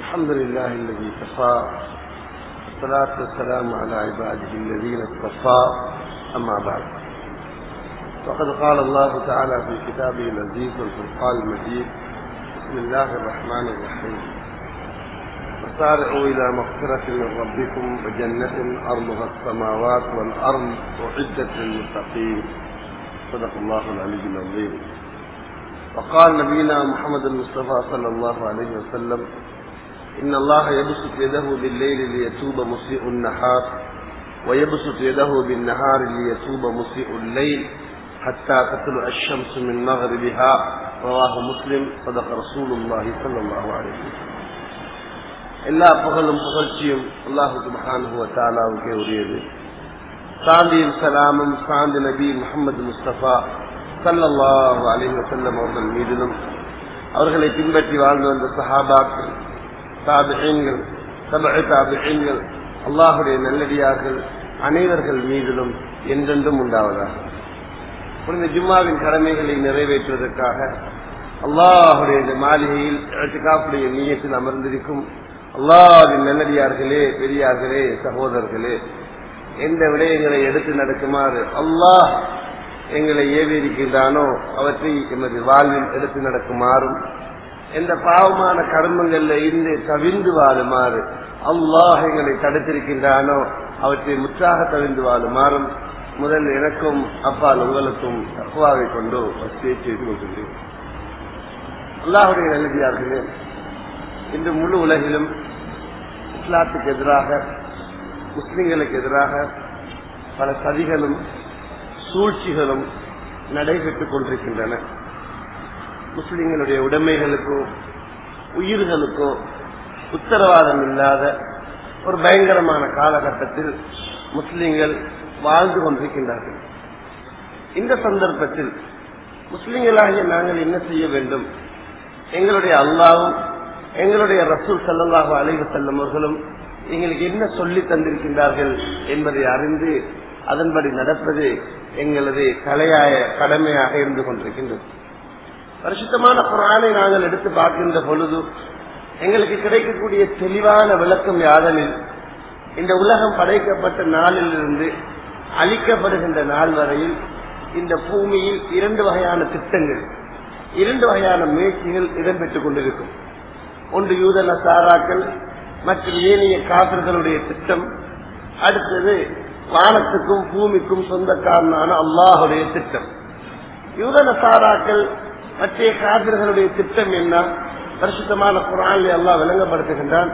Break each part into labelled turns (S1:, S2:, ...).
S1: الحمد لله الذي كفى والصلاة والسلام على عباده الذين اصطفى أما بعد فقد قال الله تعالى في كتابه العزيز والفرقان المجيد بسم الله الرحمن الرحيم وسارعوا إلى مغفرة من ربكم وجنة أرضها السماوات والأرض أعدت للمتقين صدق الله العلي العظيم وقال نبينا محمد المصطفى صلى الله عليه وسلم إن الله يبسط يده بالليل ليتوب مسيء النهار ويبسط يده بالنهار ليتوب مسيء الليل حتى تطلع الشمس من مغربها رواه مسلم صدق رسول الله صلى الله عليه وسلم எல்லா புகழும் புகழ்ச்சியும் அல்லாஹு சுபஹானஹு தாலாவுக்கே உரியது சாந்தியும் சலாமும் சாந்தி நபி முகமது முஸ்தபா சல்லல்லாஹு அலைஹி வஸல்லம் அவர்கள் மீதிலும் அவர்களை பின்பற்றி வாழ்ந்து வந்த சஹாபாக்கள் தாபிகள் சபை தாபிகள் அல்லாஹுடைய நல்லடியார்கள் அனைவர்கள் மீதிலும் என்றென்றும் உண்டாவதாக புனித ஜும்மாவின் கடமைகளை நிறைவேற்றுவதற்காக அல்லாஹுடைய இந்த மாளிகையில் காப்புடைய நீயத்தில் அமர்ந்திருக்கும் அல்லாவின் நல்லடியார்களே பெரியார்களே சகோதரர்களே எந்த விடயங்களை எடுத்து நடக்குமாறு அல்லாஹ் எங்களை ஏவியிருக்கின்றானோ அவற்றை எமது வாழ்வில் எடுத்து நடக்குமாறும் எந்த பாவமான கர்மங்கள்ல இருந்து தவிர்ந்து வாழுமாறு அல்லாஹ் எங்களை தடுத்திருக்கின்றானோ அவற்றை முற்றாக தவிர்ந்து வாழுமாறும் முதல் எனக்கும் அப்பால் உங்களுக்கும் தக்குவாவை கொண்டு வசதியை செய்து கொள்கின்றேன் அல்லாஹுடைய நல்லதியார்களே இன்று முழு உலகிலும் இஸ்லாத்துக்கு எதிராக முஸ்லிம்களுக்கு எதிராக பல சதிகளும் சூழ்ச்சிகளும் நடைபெற்றுக் கொண்டிருக்கின்றன முஸ்லிம்களுடைய உடைமைகளுக்கோ உயிர்களுக்கோ உத்தரவாதம் இல்லாத ஒரு பயங்கரமான காலகட்டத்தில் முஸ்லிம்கள் வாழ்ந்து கொண்டிருக்கின்றார்கள் இந்த சந்தர்ப்பத்தில் முஸ்லிம்களாகிய நாங்கள் என்ன செய்ய வேண்டும் எங்களுடைய அல்லாவும் எங்களுடைய ரசூல் சல்லாஹூ அலைவு செல்லவர்களும் எங்களுக்கு என்ன சொல்லி தந்திருக்கின்றார்கள் என்பதை அறிந்து அதன்படி நடப்பது எங்களது கலையாய கடமையாக இருந்து கொண்டிருக்கின்றது பரிசுத்தமான குரானை நாங்கள் எடுத்து பார்க்கின்ற பொழுது எங்களுக்கு கிடைக்கக்கூடிய தெளிவான விளக்கம் யாதனில் இந்த உலகம் படைக்கப்பட்ட நாளிலிருந்து அளிக்கப்படுகின்ற நாள் வரையில் இந்த பூமியில் இரண்டு வகையான திட்டங்கள் இரண்டு வகையான முயற்சிகள் இடம்பெற்றுக் கொண்டிருக்கும் ஒன்று யூதன சாராக்கள் மற்றும் ஏனைய காதர்களுடைய திட்டம் அடுத்தது வானத்துக்கும் பூமிக்கும் சொந்தக்காரனான அல்லாஹுடைய திட்டம் யூதன சாராக்கள் மற்ற காதர்களுடைய திட்டம் என்ன பரிசுத்தமான குரான் அல்லாஹ் விளங்கப்படுத்துகின்றான்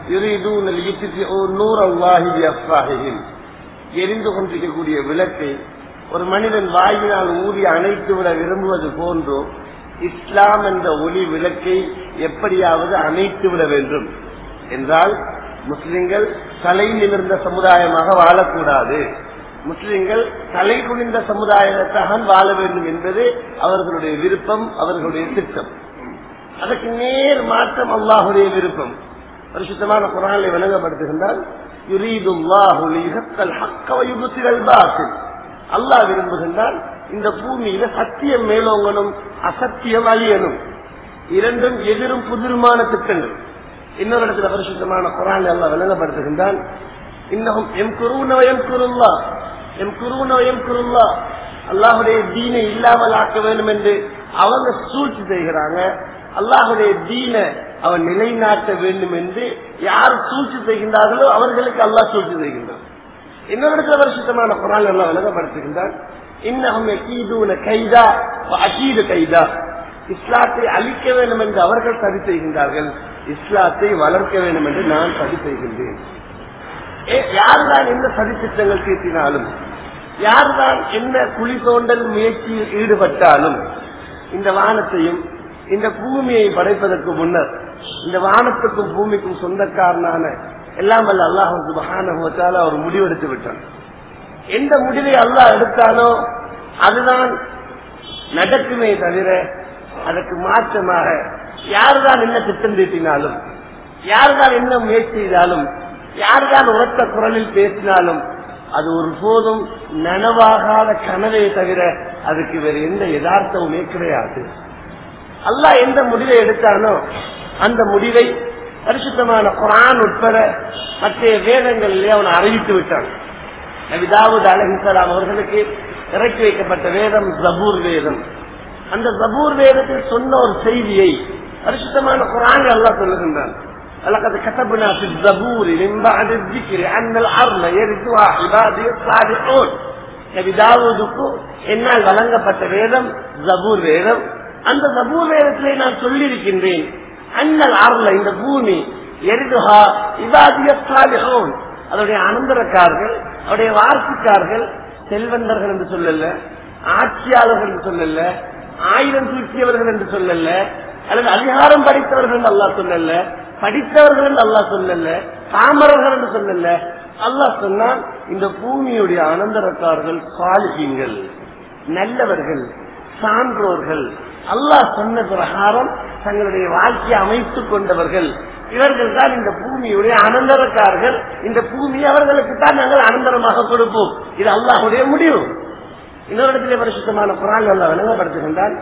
S1: எரிந்து கொண்டிருக்கக்கூடிய விளக்கை ஒரு மனிதன் வாயினால் ஊதி அணைத்து விட விரும்புவது போன்றோ இஸ்லாம் என்ற ஒளி விளக்கை எப்படியாவது அணைத்து விட வேண்டும் என்றால் முஸ்லிம்கள் தலை நிமிர்ந்த சமுதாயமாக வாழக்கூடாது முஸ்லிம்கள் தலை குனிந்த சமுதாயத்தாக வாழ வேண்டும் என்பது அவர்களுடைய விருப்பம் அவர்களுடைய திட்டம் அதற்கு நேர் மாற்றம் அல்லாஹுடைய விருப்பம் பரிசுத்தமான குரானை விளங்கப்படுத்துகின்றால் அல்லாஹ் விரும்புகின்றால் இந்த பூமியில சத்தியம் மேலோங்கணும் அசத்தியம் அழியணும் இரண்டும் எதிரும் புதிருமான திட்டங்கள் இன்னொரு இடத்துல பரிசுத்தமான குரான் எல்லாம் விளங்கப்படுத்துகின்றான் இன்னும் எம் குருனோ எம் குருல்லா எம் குருனோ எம் குருல்லா அல்லாஹுடைய தீனை இல்லாமல் ஆக்க வேண்டும் என்று அவங்க சூழ்ச்சி செய்கிறாங்க அல்லாஹுடைய தீன அவன் நிலைநாட்ட வேண்டும் என்று யார் சூழ்ச்சி செய்கின்றார்களோ அவர்களுக்கு அல்லாஹ் சூழ்ச்சி செய்கின்றான் இன்னொரு இடத்துல பரிசுத்தமான குரான் எல்லாம் விளங்கப்படுத்துகின்றான் இன்னும் கைதா அகீது கைதா இஸ்லாத்தை அழிக்க வேண்டும் என்று அவர்கள் சதி செய்கின்றார்கள் இஸ்லாத்தை வளர்க்க வேண்டும் என்று நான் சதி செய்கின்றேன் யாருதான் என்ன சதி திட்டங்கள் தீர்த்தினாலும் யாருதான் என்ன குழி தோண்டல் முயற்சியில் ஈடுபட்டாலும் இந்த வானத்தையும் இந்த பூமியை படைப்பதற்கு முன்னர் இந்த வானத்துக்கும் பூமிக்கும் சொந்தக்காரனான எல்லாம் வல்ல அல்லாஹு சுபஹான ஒரு முடிவெடுத்து விட்டான் எந்த முடிவை அல்லாஹ் எடுத்தானோ அதுதான் நடக்குமே தவிர அதற்கு மாற்றமாக யாருதான் என்ன திட்டம் தீட்டினாலும் யாருதான் என்ன முயற்சி செய்தாலும் யாருதான் உரத்த குரலில் பேசினாலும் அது ஒரு போதும் நனவாகாத கனவை தவிர அதுக்கு வேறு எந்த யதார்த்தமுமே கிடையாது அல்லாஹ் எந்த முடிவை எடுத்தானோ அந்த முடிவை பரிசுத்தமான குரான் உட்பட மற்ற வேதங்களிலே அவன் அறிவித்து விட்டான் நபி தாவூத் அலஹிசலாம் அவர்களுக்கு இறக்கி வைக்கப்பட்ட வேதம் ஜபூர் வேதம் அந்த ஜபூர் வேதத்தில் சொன்ன ஒரு செய்தியை பரிசுத்தமான குரான் அல்லாஹ் சொல்லுகின்றான் لقد كتبنا في الزبور من بعد الذكر أن الأرض يرثها عبادي الصالحون நபி தாவூதுக்கு என்னால் வழங்கப்பட்ட வேதம் ஜபூர் வேதம் அந்த ஜபூர் வேதத்திலே நான் சொல்லியிருக்கின்றேன் அண்ணல் அருள இந்த பூமி எரிதுஹா இவாதிய சாலிஹோன் அதனுடைய அனந்தரக்காரர்கள் அவருடைய வார்த்தைக்காரர்கள் செல்வந்தர்கள் என்று சொல்லல ஆட்சியாளர்கள் என்று சொல்லல ஆயுதம் தூக்கியவர்கள் என்று சொல்லல அல்லது அதிகாரம் படித்தவர்கள் என்று அல்லா சொல்லல படித்தவர்கள் என்று அல்லா சொல்லல காமரர்கள் என்று சொல்லல அல்லாஹ் சொன்னால் இந்த பூமியுடைய அனந்தரக்காரர்கள் சாலிகீங்கள் நல்லவர்கள் சான்றோர்கள் அல்லாஹ் சொன்ன பிரகாரம் தங்களுடைய வாழ்க்கையை அமைத்துக் கொண்டவர்கள் இவர்கள் தான் இந்த பூமியுடைய அனந்தரக்காரர்கள் இந்த பூமியை அவர்களுக்கு தான் நாங்கள் அனந்தரமாக கொடுப்போம் இது அல்லாஹுடைய முடிவு இன்னொரு இடத்திலே பரிசுத்தமான குரான் அல்ல விளங்கப்படுத்துகின்றான்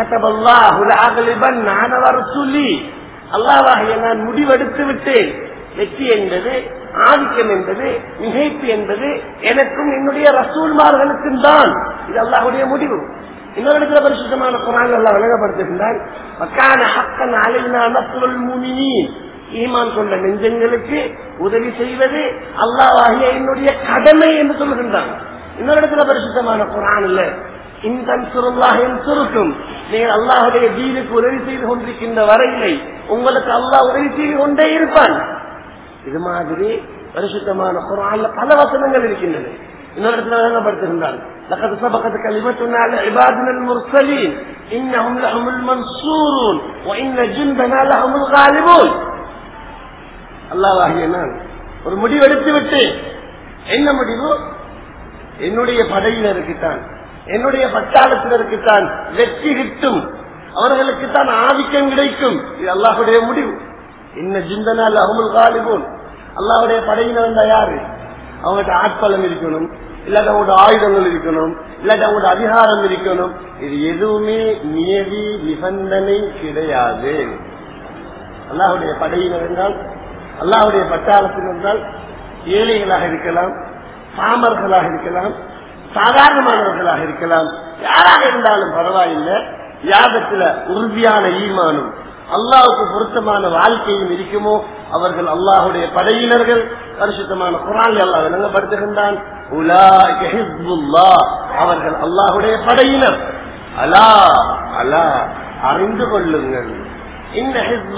S1: சொல்லி அல்லாவாகிய நான் முடிவெடுத்து விட்டேன் வெற்றி என்பது ஆதிக்கம் என்பது மிகைப்பு என்பது எனக்கும் என்னுடைய ரசூல்மார்களுக்கும் தான் இது அல்லாஹுடைய முடிவு இன்னொரு இடத்துல பரிசுத்தமான குரான் எல்லாம் விளங்கப்படுத்துகின்றான் மக்கான ஹக்கன் அலைனா நஸ்ருல் முனியின் ஈமான் கொண்ட நெஞ்சங்களுக்கு உதவி செய்வது அல்லாஹாகிய என்னுடைய கடமை என்று சொல்லுகின்றான் இன்னொரு இடத்துல பரிசுத்தமான குரான் இல்ல இன்தன் சுருல்லாஹின் சுருக்கும் நீங்கள் அல்லாஹுடைய தீனுக்கு உதவி செய்து கொண்டிருக்கின்ற வரையிலை உங்களுக்கு அல்லாஹ் உதவி செய்து கொண்டே இருப்பான் இது மாதிரி பரிசுத்தமான குரான்ல பல வசனங்கள் இருக்கின்றன இன்னொரு இடத்துல வழங்கப்படுத்துகின்றான் لقد سبقت كلمتنا على عبادنا المرسلين انهم لهم المنصورون وان جندنا لهم الغالبون அல்லாஹ் நான் ஒரு முடிவு எடுத்து விட்டேன் என்ன முடிவு என்னுடைய படையினருக்குத்தான் என்னுடைய பட்டாளத்தினருக்குத்தான் வெற்றி கிட்டும் அவர்களுக்குத்தான் ஆதிக்கம் கிடைக்கும் இது அல்லாஹுடைய முடிவு இன்ன ஜிந்தனால் அகமுல் காலிபோன் அல்லாஹுடைய படையினர் வந்தா யாரு அவங்ககிட்ட ஆட்பலம் இருக்கணும் இல்லாட்ட அவங்களோட ஆயுதங்கள் இருக்கணும் இல்லாட்ட அவங்களோட அதிகாரம் இருக்கணும் இது எதுவுமே நியதி நிபந்தனை கிடையாது அல்லாஹுடைய படையினர் என்றால் அல்லாஹுடைய பட்டாளத்தினர் என்றால் ஏழைகளாக இருக்கலாம் சாமர்களாக இருக்கலாம் சாதாரணமானவர்களாக இருக்கலாம் யாராக இருந்தாலும் பரவாயில்லை யாகத்துல உறுதியான ஈமானும் அல்லாவுக்கு பொருத்தமான வாழ்க்கையும் இருக்குமோ அவர்கள் அல்லாஹுடைய படையினர்கள் பரிசுத்தமான குரான் அல்லாஹ் விளங்கப்படுத்துகின்றான் அவர்கள் அல்லாஹுடைய படையினர் அலா அலா அறிந்து கொள்ளுங்கள் இந்த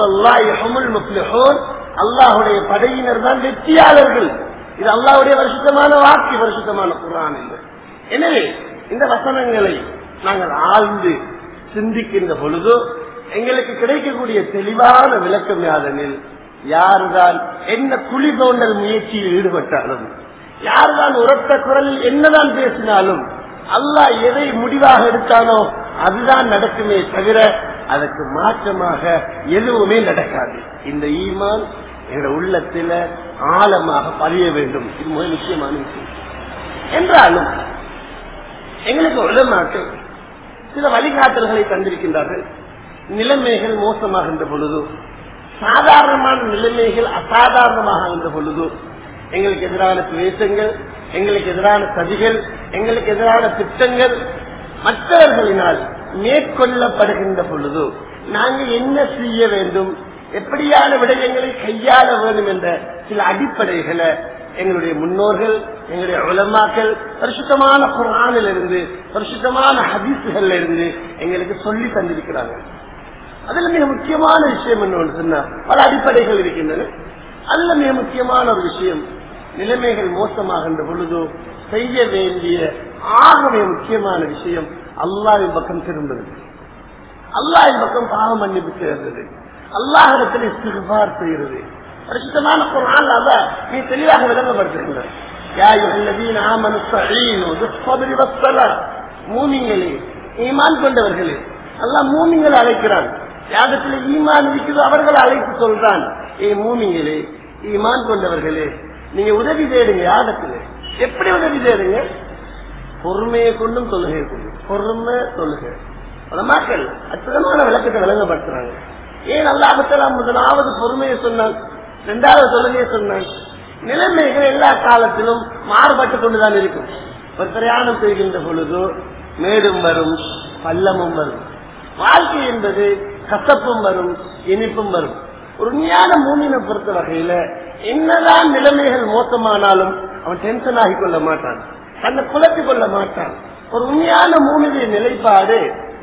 S1: அல்லாஹுடைய படையினர் தான் வெற்றியாளர்கள் இது அல்லாஹுடைய வருஷத்தமான வாக்கு வருஷத்தமான குரான் இல்லை எனவே இந்த வசனங்களை நாங்கள் ஆழ்ந்து சிந்திக்கின்ற பொழுது எங்களுக்கு கிடைக்கக்கூடிய தெளிவான விளக்கம் யாதெனில் யாருதான் என்ன குழி தோண்டல் முயற்சியில் ஈடுபட்டாலும் யாருதான் உரத்த குரலில் என்னதான் பேசினாலும் அல்லாஹ் எதை முடிவாக எடுத்தானோ அதுதான் நடக்குமே தவிர அதற்கு மாற்றமாக எதுவுமே நடக்காது இந்த ஈமான் எங்க உள்ளத்தில ஆழமாக பதிய வேண்டும் இது மிக முக்கியமான விஷயம் என்றாலும் எங்களுக்கு உலமாக்கள் சில வழிகாட்டல்களை தந்திருக்கின்றார்கள் நிலைமைகள் மோசமாகின்ற பொழுது சாதாரணமான நிலைமைகள் அசாதாரணமாகின்ற பொழுது எங்களுக்கு எதிரான துவேஷங்கள் எங்களுக்கு எதிரான சதிகள் எங்களுக்கு எதிரான திட்டங்கள் மற்றவர்களினால் மேற்கொள்ளப்படுகின்ற பொழுது நாங்கள் என்ன செய்ய வேண்டும் எப்படியான விடயங்களை கையாள வேண்டும் என்ற சில அடிப்படைகளை எங்களுடைய முன்னோர்கள் எங்களுடைய உலமாக்கள் பரிசுத்தமான குரானில் இருந்து பரிசுத்தமான ஹதீசுகள்ல இருந்து எங்களுக்கு சொல்லி தந்திருக்கிறாங்க அதுல மிக முக்கியமான விஷயம் என்ன சொன்னா பல அடிப்படைகள் இருக்கின்றன அதுல மிக முக்கியமான ஒரு விஷயம் நிலைமைகள் மோசமாகின்ற பொழுது செய்ய வேண்டிய ஆக மிக முக்கியமான விஷயம் அல்லாவின் பக்கம் திரும்புது அல்லாவின் பக்கம் பாவ மன்னிப்பு சேர்ந்தது அல்லாஹிடத்தில் இஸ்திகார் செய்கிறது பரிசுத்தமான குரான் அத நீ தெளிவாக விளங்கப்படுத்துகின்ற மூமிங்களே ஈமான் கொண்டவர்களே அல்லாஹ் மூமிங்களை அழைக்கிறான் யாகத்தில் ஈமான் இருக்குது அவர்கள் அழைத்து சொல்றான் ஏ மூமிங்களே ஈமான் கொண்டவர்களே நீங்க உதவி தேடுங்க யாகத்தில் எப்படி உதவி தேடுங்க பொறுமையை கொண்டும் தொழுகை கொண்டும் பொறுமை தொழுகை மக்கள் அற்புதமான விளக்கத்தை விளங்கப்படுத்துறாங்க ஏன் அல்லாஹத்தலாம் முதலாவது பொறுமையை சொன்னான் இரண்டாவது தொழுகையை சொன்னான் நிலைமைகள் எல்லா காலத்திலும் மாறுபட்டு கொண்டுதான் இருக்கும் ஒரு பிரயாணம் செய்கின்ற பொழுது மேடும் வரும் பள்ளமும் வரும் வாழ்க்கை என்பது கசப்பும் வரும் இனிப்பும் வரும் ஒரு உண்மையான மூமினை பொறுத்த வகையில என்னதான் நிலைமைகள் மோசமானாலும் அவன் டென்ஷன் ஆகி கொள்ள மாட்டான் தன்னை குழப்பிக் கொள்ள மாட்டான் ஒரு உண்மையான மூமினுடைய நிலைப்பாடு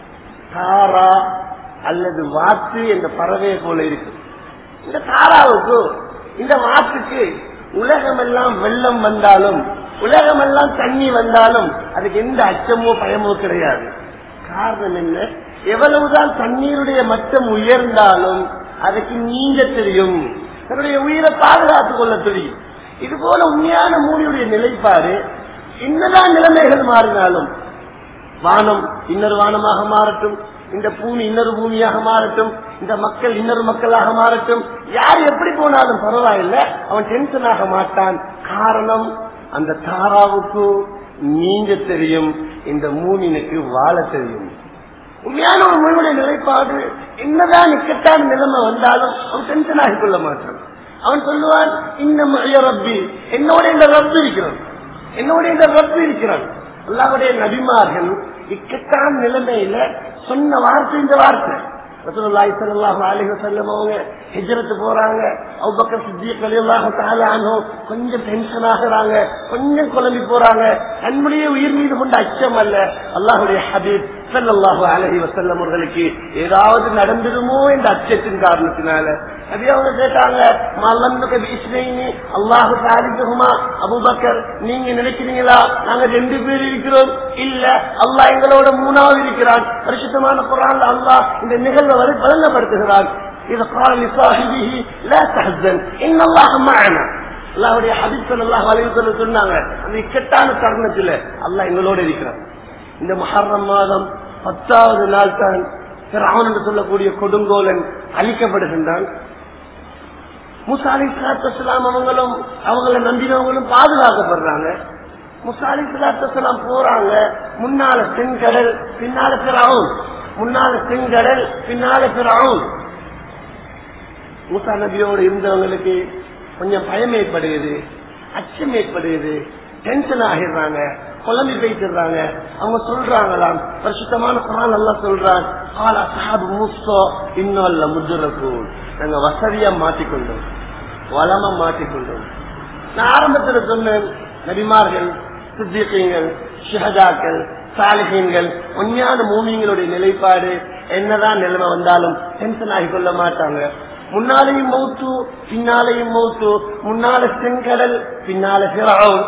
S1: தாரா அல்லது வாத்து என்ற பறவையை போல இருக்கு இந்த தாராவுக்கு இந்த வாத்துக்கு உலகமெல்லாம் வெள்ளம் வந்தாலும் உலகமெல்லாம் தண்ணி வந்தாலும் அதுக்கு எந்த அச்சமோ பயமோ கிடையாது காரணம் என்ன எவ்வளவுதான் தண்ணீருடைய மட்டம் உயர்ந்தாலும் அதுக்கு நீங்க தெரியும் தன்னுடைய உயிரை பாதுகாத்துக் கொள்ள தெரியும் இது போல உண்மையான மூலியுடைய நிலைப்பாடு என்னதான் நிலைமைகள் மாறினாலும் வானம் இன்னொரு வானமாக மாறட்டும் இந்த பூமி இன்னொரு பூமியாக மாறட்டும் இந்த மக்கள் இன்னொரு மக்களாக மாறட்டும் யார் எப்படி போனாலும் பரவாயில்ல அவன் டென்ஷன் ஆக மாட்டான் காரணம் அந்த தாராவுக்கு நீங்க தெரியும் இந்த மூமினுக்கு வாழ தெரியும் உண்மையான ஒரு மொழியுடைய நிலைப்பாடு என்னதான் இக்கட்டான நிலைமை வந்தாலும் அவன் டென்ஷன் ஆகிக் கொள்ள மாட்டான் அவன் சொல்லுவான் இன்னும் ரப்பி என்னோட இந்த ரப்பு இருக்கிறான் என்னோட இந்த ரப்பு இருக்கிறான் அல்லாவுடைய நபிமார்கள் இக்கட்டான நிலைமையில சொன்ன வார்த்தை இந்த வார்த்தை ரசூலுல்லாஹி ஸல்லல்லாஹு அலைஹி வஸல்லம் அவங்க ஹிஜ்ரத் போறாங்க அபூபக்கர் சித்திக் ரலியல்லாஹு தஆலா அன்ஹு கொஞ்சம் டென்ஷன் ஆகுறாங்க கொஞ்சம் குழம்பி போறாங்க தன்னுடைய உயிர் மீது கொண்ட அச்சம் அல்ல அல்லாஹ்வுடைய ஹபீப் ஸல்லல்லாஹு அலைஹி வஸல்லம் அவர்களுக்கு ஏதாவது நடந்துடுமோ என்ற அச்சத்தின் காரணத்தினால நபி அவங்க கேட்டாங்க மல்லன்னுக்கு இஸ்லைனி அல்லாஹு தாலிக்குமா அபூபக்கர் நீங்க நினைக்கிறீங்களா நாங்க ரெண்டு பேர் இருக்கிறோம் இல்ல அல்லாஹ் எங்களோட மூணாவது இருக்கிறான் பரிசுத்தமான குரான் அல்லாஹ் இந்த நிகழ்வை வரை வழங்கப்படுத்துகிறான் இது கால லிசாஹிபிஹி லா தஹ்சன் இன்னல்லாஹ மஅனா அல்லாஹ்வுடைய ஹபீப் ஸல்லல்லாஹு அலைஹி வஸல்லம் சொன்னாங்க அந்த இக்கட்டான தருணத்துல அல்லாஹ் எங்களோட இருக்கிறான் இந்த முஹர்ரம் மாதம் பத்தாவது நாள் தான் பிராவன் என்று சொல்லக்கூடிய கொடுங்கோலன் அழிக்கப்படுகின்றான் முசா அலி சலாத்துலாம் அவங்களும் அவங்கள நம்பினவங்களும் பாதுகாக்கப்படுறாங்க முசா அலி சலாத்துலாம் போறாங்க முன்னால செங்கடல் பின்னால பிறவும் முன்னால செங்கடல் பின்னால பிறவும் மூசா நபியோடு இருந்தவங்களுக்கு கொஞ்சம் பயம் ஏற்படுகிறது அச்சம் ஏற்படுகிறது டென்ஷன் ஆகிடுறாங்க குழம்பி போயிட்டுறாங்க அவங்க சொல்றாங்களாம் பரிசுத்தமான குரான் நல்லா சொல்றான் ஆலா சாபு மூசோ இன்னும் அல்ல முதுரக்கூல் நாங்க வசதியா மாட்டிக்கொண்டோம் வளமா மாட்டிக்கொண்டோம் நான் ஆரம்பத்தில் சொன்னேன் நபிமார்கள் சித்திகங்கள் ஷஹதாக்கள் சாலிகங்கள் உண்மையான மூமிங்களுடைய நிலைப்பாடு என்னதான் நிலைமை வந்தாலும் டென்ஷன் ஆகி கொள்ள மாட்டாங்க முன்னாலேயும் மௌத்து பின்னாலேயும் மௌத்து முன்னால செங்கடல் பின்னால சிறாவும்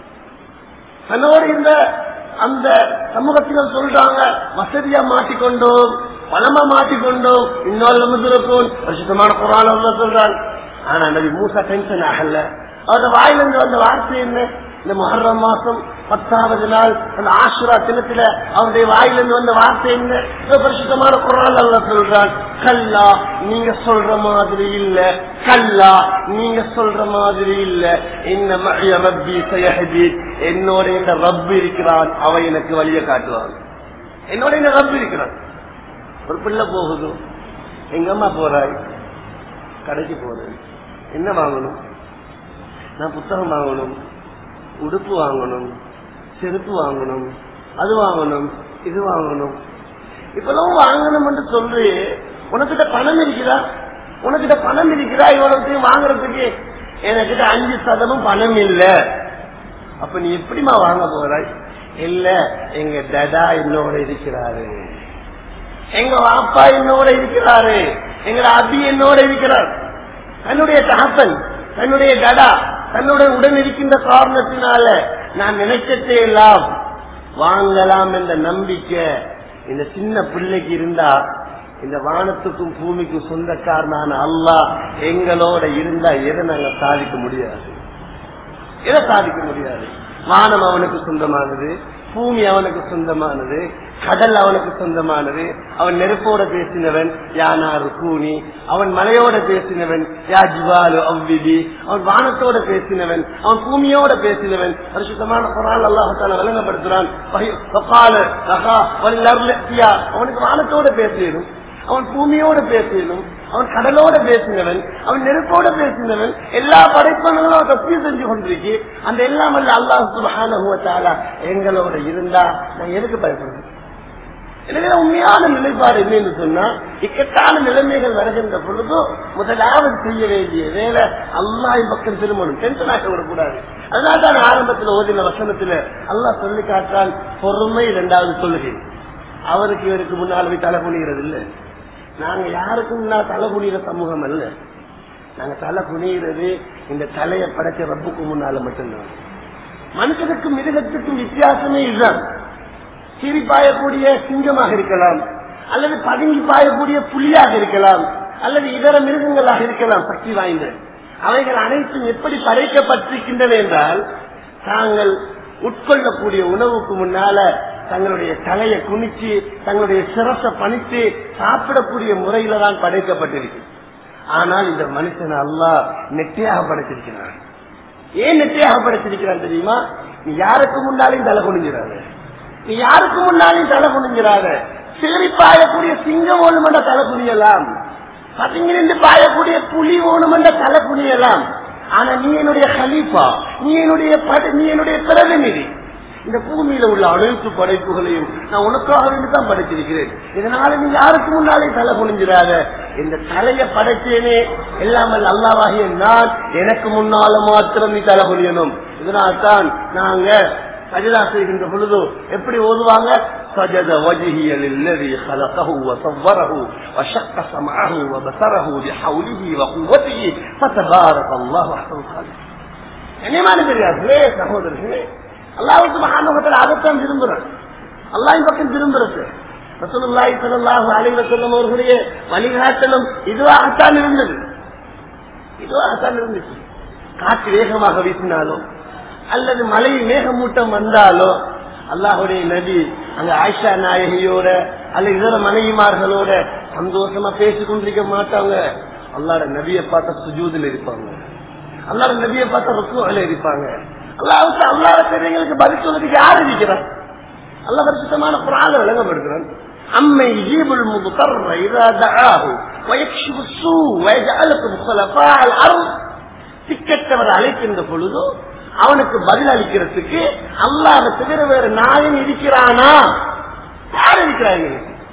S1: தன்னோடு இருந்த அந்த சமூகத்தினர் சொல்றாங்க வசதியா மாட்டிக்கொண்டோம் பலமா மாட்டிக்கொண்டோம் இன்னொரு முதிரக்கும் பரிசுத்தமான குரான் சொல்றாங்க ஆனா நபி மூசா டென்ஷன் ஆகல அவரோட வாயிலிருந்து வந்த வார்த்தை என்ன இந்த மொஹர்ரம் மாசம் பத்தாவது நாள் அந்த ஆசுரா தினத்துல அவருடைய வாயிலிருந்து வந்த வார்த்தை என்ன இந்த பரிசுத்தமான குரான் அல்ல சொல்றான் கல்லா நீங்க சொல்ற மாதிரி இல்ல கல்லா நீங்க சொல்ற மாதிரி இல்ல என்ன மழைய ரப்பி சயஹதி என்னோட இந்த ரப்பு இருக்கிறான் அவன் எனக்கு வழியை காட்டுவான் என்னோட இந்த ரப்பு இருக்கிறான் ஒரு பிள்ளை போகுது எங்க அம்மா போறாய் கடைக்கு போறேன் என்ன வாங்கணும் நான் புத்தகம் வாங்கணும் உடுப்பு வாங்கணும் செருப்பு வாங்கணும் அது வாங்கணும் இது வாங்கணும் இப்பெல்லாம் வாங்கணும் என்று சொல்லி உனக்கிட்ட பணம் இருக்கிறா உனக்கிட்ட பணம் இருக்கிறா இவ்வளவு வாங்குறதுக்கு எனக்கிட்ட அஞ்சு சதமும் பணம் இல்ல அப்ப நீ எப்படிமா வாங்க போறாய் இல்ல எங்க டடா என்னோட இருக்கிறாரு எங்க வாப்பா என்னோட இருக்கிறாரு எங்க அபி என்னோட இருக்கிறார் தன்னுடைய தகப்பன் தன்னுடைய டடா தன்னுடைய உடன் இருக்கின்ற காரணத்தினால நான் நினைச்சதே எல்லாம் வாங்கலாம் என்ற நம்பிக்கை இந்த சின்ன பிள்ளைக்கு இருந்தா இந்த வானத்துக்கும் பூமிக்கும் சொந்தக்காரனான அல்லாஹ் எங்களோட இருந்தா எதை நாங்க சாதிக்க முடியாது எதை சாதிக்க முடியாது வானம் அவனுக்கு சொந்தமானது பூமி அவனுக்கு சொந்தமானது கடல் அவனுக்கு சொந்தமானது அவன் நெருப்போட பேசினவன் யானாரு கூனி அவன் மலையோட பேசினவன் யா ஜிவாலு அவ்விதி அவன் வானத்தோட பேசினவன் அவன் பூமியோட பேசினவன் பரிசுத்தமான குரான் அல்லாஹால விளங்கப்படுத்துறான் அவனுக்கு வானத்தோட பேசியதும் அவன் பூமியோட பேசணும் அவன் கடலோட பேசினவன் அவன் நெருப்போட பேசினவன் எல்லா படைப்பங்களும் அவன் தப்பி செஞ்சு கொண்டிருக்கு அந்த எல்லாம் அல்ல அல்லாஹ் சுபஹான எங்களோட இருந்தா நான் எதுக்கு பயப்படுறேன் எனவே உண்மையான நிலைப்பாடு என்னன்னு சொன்னா இக்கட்டான நிலைமைகள் வருகின்ற பொழுது முதலாவது செய்ய வேண்டிய வேலை அல்லாஹ் பக்கம் திரும்பணும் டென்ஷன் ஆக விடக்கூடாது அதனால தான் ஆரம்பத்தில் ஓதின வசனத்துல அல்லாஹ் சொல்லி காட்டால் பொறுமை இரண்டாவது சொல்லுகை அவருக்கு இவருக்கு முன்னால் போய் தலை குனிகிறது இல்ல நாங்க யாருக்கு முன்னால் தலை குனிகிற சமூகம் அல்ல நாங்க தலை குனிகிறது இந்த தலையை படைச்ச ரப்புக்கு முன்னால மட்டும்தான் மனுஷனுக்கும் மிருகத்துக்கும் வித்தியாசமே இதுதான் சீறி பாயக்கூடிய சிங்கமாக இருக்கலாம் அல்லது பதுங்கி பாயக்கூடிய புலியாக இருக்கலாம் அல்லது இதர மிருகங்களாக இருக்கலாம் சக்தி வாய்ந்த அவைகள் அனைத்தும் எப்படி படைக்கப்பட்டிருக்கின்றன என்றால் தாங்கள் உட்கொள்ளக்கூடிய உணவுக்கு முன்னால தங்களுடைய தலையை குனிச்சு தங்களுடைய சிரசை பணித்து சாப்பிடக்கூடிய முறையில தான் படைக்கப்பட்டிருக்கு ஆனால் இந்த மனுஷன் அல்லாஹ் நெட்டியாக படைச்சிருக்கிறான் ஏன் நெட்டியாக படைச்சிருக்கிறான் தெரியுமா நீ யாருக்கு முன்னாலையும் தலை குனிஞ்சிடாத நீ யாருக்கு முன்னாலையும் தலை குனிஞ்சிடாத சிலரி பாயக்கூடிய சிங்கம் ஓணுமென்ற தலை குனியலாம் பதுங்கி நின்று பாயக்கூடிய புலி ஓணுமென்ற தலை குனியலாம் ஆனா நீ என்னுடைய கலீஃபா நீ என்னுடைய பட- நீ என்னுடைய பிரதிநிதி இந்த பூமியில உள்ள அனைத்து படைப்புகளையும் நான் உனக்காக வேண்டி தான் படைத்திருக்கிறேன் இதனால நீ யாருக்கு முன்னாலே தலை குனிஞ்சிடாத இந்த தலையை படைச்சேனே எல்லாமல் அல்லாவாகிய நான் எனக்கு முன்னால மாத்திரம் நீ தலை குனியணும் இதனால்தான் நாங்க சஜதா செய்கின்ற பொழுது எப்படி ஓதுவாங்க سجد وجهي للذي خلقه وصوره وشق سمعه وبصره بحوله وقوته فتبارك الله احسن الخالقين கண்ணியமான பெரியார்களே சகோதரர்களே அல்லாவுக்கு மகாநகத்தில் அதைத்தான் விரும்புறான் அல்லாஹ் பக்கம் திரும்புறது ரசூலுல்லாஹி ஸல்லல்லாஹு அலைஹி வஸல்லம் அவர்களுடைய வழிகாட்டலும் இதுவாகத்தான் இருந்தது இதுவாகத்தான் இருந்துச்சு காற்று வேகமாக வீசினாலோ அல்லது மழை மேகமூட்டம் வந்தாலோ அல்லாஹுடைய நபி அங்க ஆயிஷா நாயகியோட அல்லது இதர மனைவிமார்களோட சந்தோஷமா பேசிக் கொண்டிருக்க மாட்டாங்க அல்லாட நபியை பார்த்த சுஜூதில் இருப்பாங்க அல்லாட நபியை பார்த்த ருக்குவல இருப்பாங்க அல்லாவுக்கு அல்லாத பெரியங்களுக்கு பதில் சொல்றதுக்கு யார் இருக்கிறார் அல்ல பரிசுத்தமான குரான விளங்கப்படுகிறான் அம்மை ஈபுல் முதுகர் இதா தஆஹு ويكشف السوء ويجعلكم خلفاء الارض திக்கற்றவர் அழைக்கின்ற பொழுது அவனுக்கு பதில் அளிக்கிறதுக்கு அல்லாத தவிர வேறு நாயன் இருக்கிறானா யார் இருக்கிறாங்க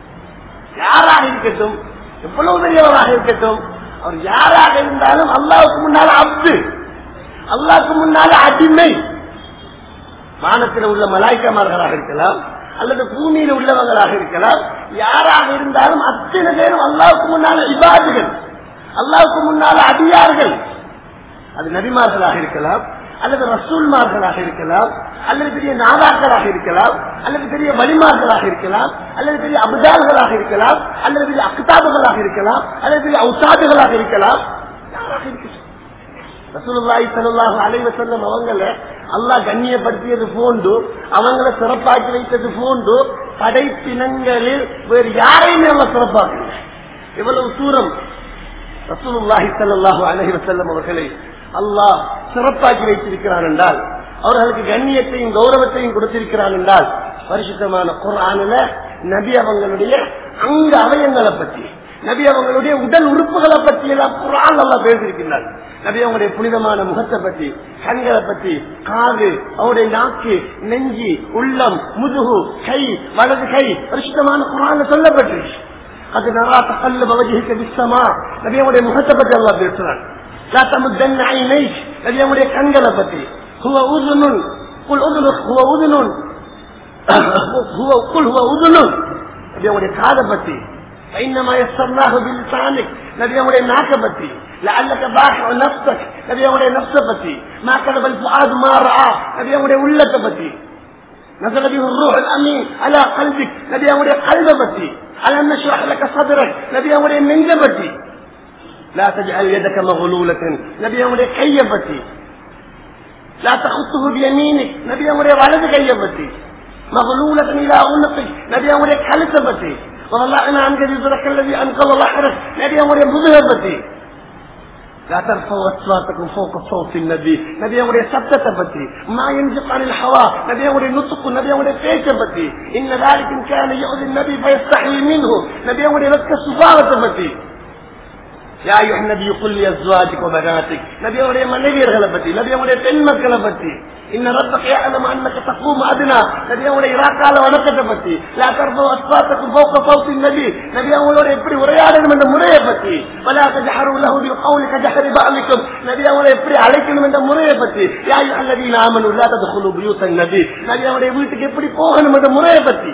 S1: யாராக இருக்கட்டும் எவ்வளவு பெரியவராக இருக்கட்டும் அவர் யாராக இருந்தாலும் அல்லாவுக்கு முன்னால அப்து அல்லாவுக்கு முன்னால அடிமை வானத்தில் உள்ள மலாய்க்கமார்களாக இருக்கலாம் அல்லது பூமியில் உள்ளவங்களாக இருக்கலாம் யாராக இருந்தாலும் அத்தனை பேரும் அல்லாவுக்கு முன்னால இபாதுகள் அல்லாவுக்கு முன்னால அடியார்கள் அது நபிமார்களாக இருக்கலாம் அல்லது ரசூல்மார்களாக இருக்கலாம் அல்லது பெரிய நாதாக்களாக இருக்கலாம் அல்லது பெரிய வலிமார்களாக இருக்கலாம் அல்லது பெரிய அபுதால்களாக இருக்கலாம் அல்லது பெரிய அக்தாபுகளாக இருக்கலாம் அல்லது பெரிய அவுசாதுகளாக இருக்கலாம் யாராக இருக்கலாம் ரசூலுல்லாஹி ஸல்லல்லாஹு அலைஹி வஸல்லம் அவங்கள அல்லாஹ் கண்ணியப்படுத்தியது போன்று அவங்கள சிறப்பாக்கி வைத்தது போன்று படைப்பினங்களில் வேறு யாரையுமே அல்லாஹ் சிறப்பாக்கல எவ்வளவு தூரம் ரசூலுல்லாஹி ஸல்லல்லாஹு அலைஹி வஸல்லம் அவர்களை அல்லாஹ் சிறப்பாக்கி வைத்திருக்கிறான் என்றால் அவர்களுக்கு கண்ணியத்தையும் கௌரவத்தையும் கொடுத்திருக்கிறான் என்றால் பரிசுத்தமான குர்ஆனில நபி அவங்களுடைய அங்க அவயங்களை பற்றி நபி அவங்களுடைய உடல் உறுப்புகளை பற்றி எல்லாம் குரான் நல்லா பேசியிருக்கிறார் நபி அவங்களுடைய புனிதமான முகத்தை பற்றி கண்களை பற்றி காது அவருடைய நாக்கு நெஞ்சி உள்ளம் முதுகு கை வலது கை பரிசுத்தமான குரான் சொல்லப்பட்டிருக்கு அது நல்லா தகல்ல பவஜிக்க விசமா நபி அவங்களுடைய முகத்தை பற்றி எல்லாம் பேசுறான் لا تمدن عينيك نبي அவங்களுடைய கண்களை பற்றி هو اذن قل اذن هو اذن هو قل هو اذن நபி அவங்களுடைய காதை பற்றி فإنما يسرناه بلسانك نبي அவங்களுடைய நாக்க பற்றி لعلك باخع نفسك نبي அவங்களுடைய نفس பற்றி ما كذب الفؤاد ما رأى نبي அவங்களுடைய உள்ளத்தை பற்றி نزل به الروح الأمين على قلبك نبي அவங்களுடைய قلب பற்றி ألم نشرح لك صدرك نبي அவங்களுடைய நெஞ்ச பற்றி لا تجعل يدك مغلولة نبي أمر كيفتي لا تخطه بيمينك نبي أمر ولد كيفتي مغلولة إلى عنقك نبي أمر كلسفتي والله أنا عنك ذكرك الذي أنقذ ظهرك نبي أمر مذهبتي لا ترفعوا اصواتكم فوق صوت النبي நபியுடைய சத்தத்தை பத்தி ما ينطق عن الهوى நபியுடைய நுத்துக்கு நபியுடைய பேச்சை பத்தி ان ذلك كان يؤذي النبي فيستحي منه நபியுடைய வெக்க சுபாவத்தை பத்தி يا ايها النبي قل لازواجك وبناتك நபியுடைய மனைவியர்களை பத்தி நபியுடைய பெண் மக்களை பத்தி ان ربك يعلم انك تقوم ادنى நபியுடைய இராக்கால வணக்கத்தை பத்தி لا ترفعوا اصواتكم فوق صوت النبي நபி அவங்களோட எப்படி உரையாடணும் என்ற முறையை பத்தி ولا تجهروا له بالقول كجهر بعضكم நபி அவங்களை எப்படி அழைக்கணும் என்ற முறையை பத்தி يا ايها الذين امنوا لا تدخلوا بيوت النبي நபி அவருடைய வீட்டுக்கு எப்படி போகணும் என்ற முறையை பத்தி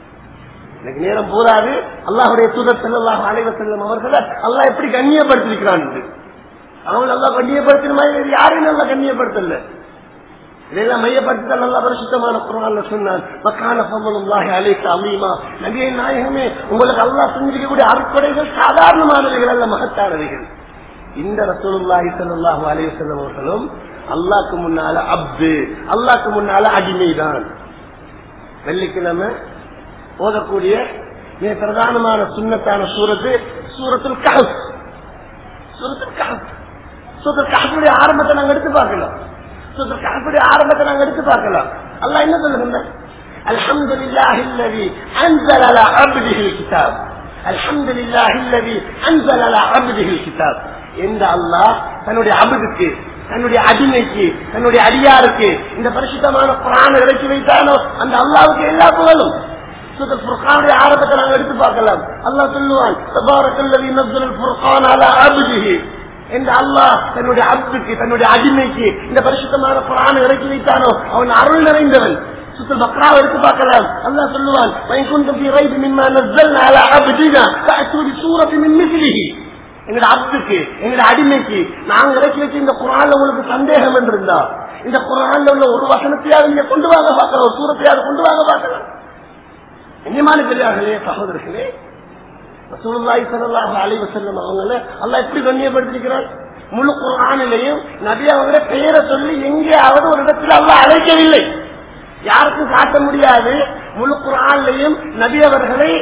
S1: எனக்கு நேரம் போதாது அல்லாஹுடைய தூதர் செல்லாஹ் அலைவ செல்லும் அவர்களை அல்லாஹ் எப்படி கண்ணியப்படுத்திருக்கிறான் அவங்க நல்லா கண்ணியப்படுத்தின மாதிரி யாரையும் நல்லா கண்ணியப்படுத்தல இதெல்லாம் மையப்படுத்தல் நல்லா பரிசுத்தமான குரான்ல சொன்னான் மக்கான சம்பளம் அழைக்க அமீமா நபியை நாயகமே உங்களுக்கு அல்லாஹ் செஞ்சிருக்கக்கூடிய அறுப்படைகள் சாதாரணமானவைகள் அல்ல மகத்தானவைகள் இந்த ரசூலுல்லாஹி ஸல்லல்லாஹு அலைஹி வஸல்லம் அவர்களும் அல்லாஹ்க்கு முன்னால அப்து அல்லாஹ்க்கு முன்னால அடிமைதான் வெள்ளிக்கிழமை ஓதக்கூடிய மிக பிரதானமான சுண்ணத்தான சூரத்து சூரத்தில் கஹப் சூரத்தில் கஹப் சூரத்தில் கஹப்புடைய ஆரம்பத்தை நாங்க எடுத்து பார்க்கலாம் சூரத்தில் கஹப்புடைய ஆரம்பத்தை நாங்க எடுத்து பார்க்கலாம் அல்லாஹ் என்ன சொல்லுங்க الحمد لله الذي انزل على عبده الكتاب الحمد لله الذي انزل على عبده الكتاب எந்த அல்லாஹ் தன்னுடைய அபுதுக்கு தன்னுடைய அடிமைக்கு தன்னுடைய அடியாருக்கு இந்த பரிசுத்தமான குரான் இறக்கி வைத்தானோ அந்த அல்லாவுக்கு எல்லா புகழும் சூரத் ஃபுர்கானுடைய ஆரம்பத்தை நாங்கள் எடுத்து பார்க்கலாம் அல்லாஹ் சொல்லுவான் தபாரக்கல்லதி நஸ்ஸல் ஃபுர்கான் அலா அப்திஹி என்று அல்லாஹ் தன்னுடைய அப்துக்கு தன்னுடைய அடிமைக்கு இந்த பரிசுத்தமான குரான் இறக்கி வைத்தானோ அவன் அருள் நிறைந்தவன் சுத்தல் பக்ராவை எடுத்து பார்க்கலாம் அல்லாஹ் சொல்லுவான் வைகுண்டம் ஃபீ ரைபி மிம்மா நஸ்ஸல்னா அலா அப்தினா ஃபஅத்து பி சூரத்தி மின் மிஸ்லிஹி எங்கட அப்துக்கு எங்கட அடிமைக்கு நாங்க இறக்கி வச்சு இந்த குரான்ல உங்களுக்கு சந்தேகம் என்று இருந்தா இந்த குரான்ல உள்ள ஒரு வசனத்தையாவது நீங்க கொண்டு வாங்க பார்க்கலாம் ஒரு சூரத்தையாவது கொண்டு வாங்க பார்க்கலாம் கண்ணியமான பெரியார்களே சகோதரர்களே ரசூலுல்லாஹி ஸல்லல்லாஹு அலைஹி வஸல்லம் அவங்கள அல்லாஹ் எப்படி கண்ணியப்படுத்திருக்கிறார் முழு குர்ஆனிலையும் நபி அவங்கள பெயரை சொல்லி எங்கேயாவது ஒரு இடத்துல அல்லாஹ் அழைக்கவில்லை யாருக்கும் காட்ட முடியாது முழு குர்ஆன்லையும் நபி அவர்களை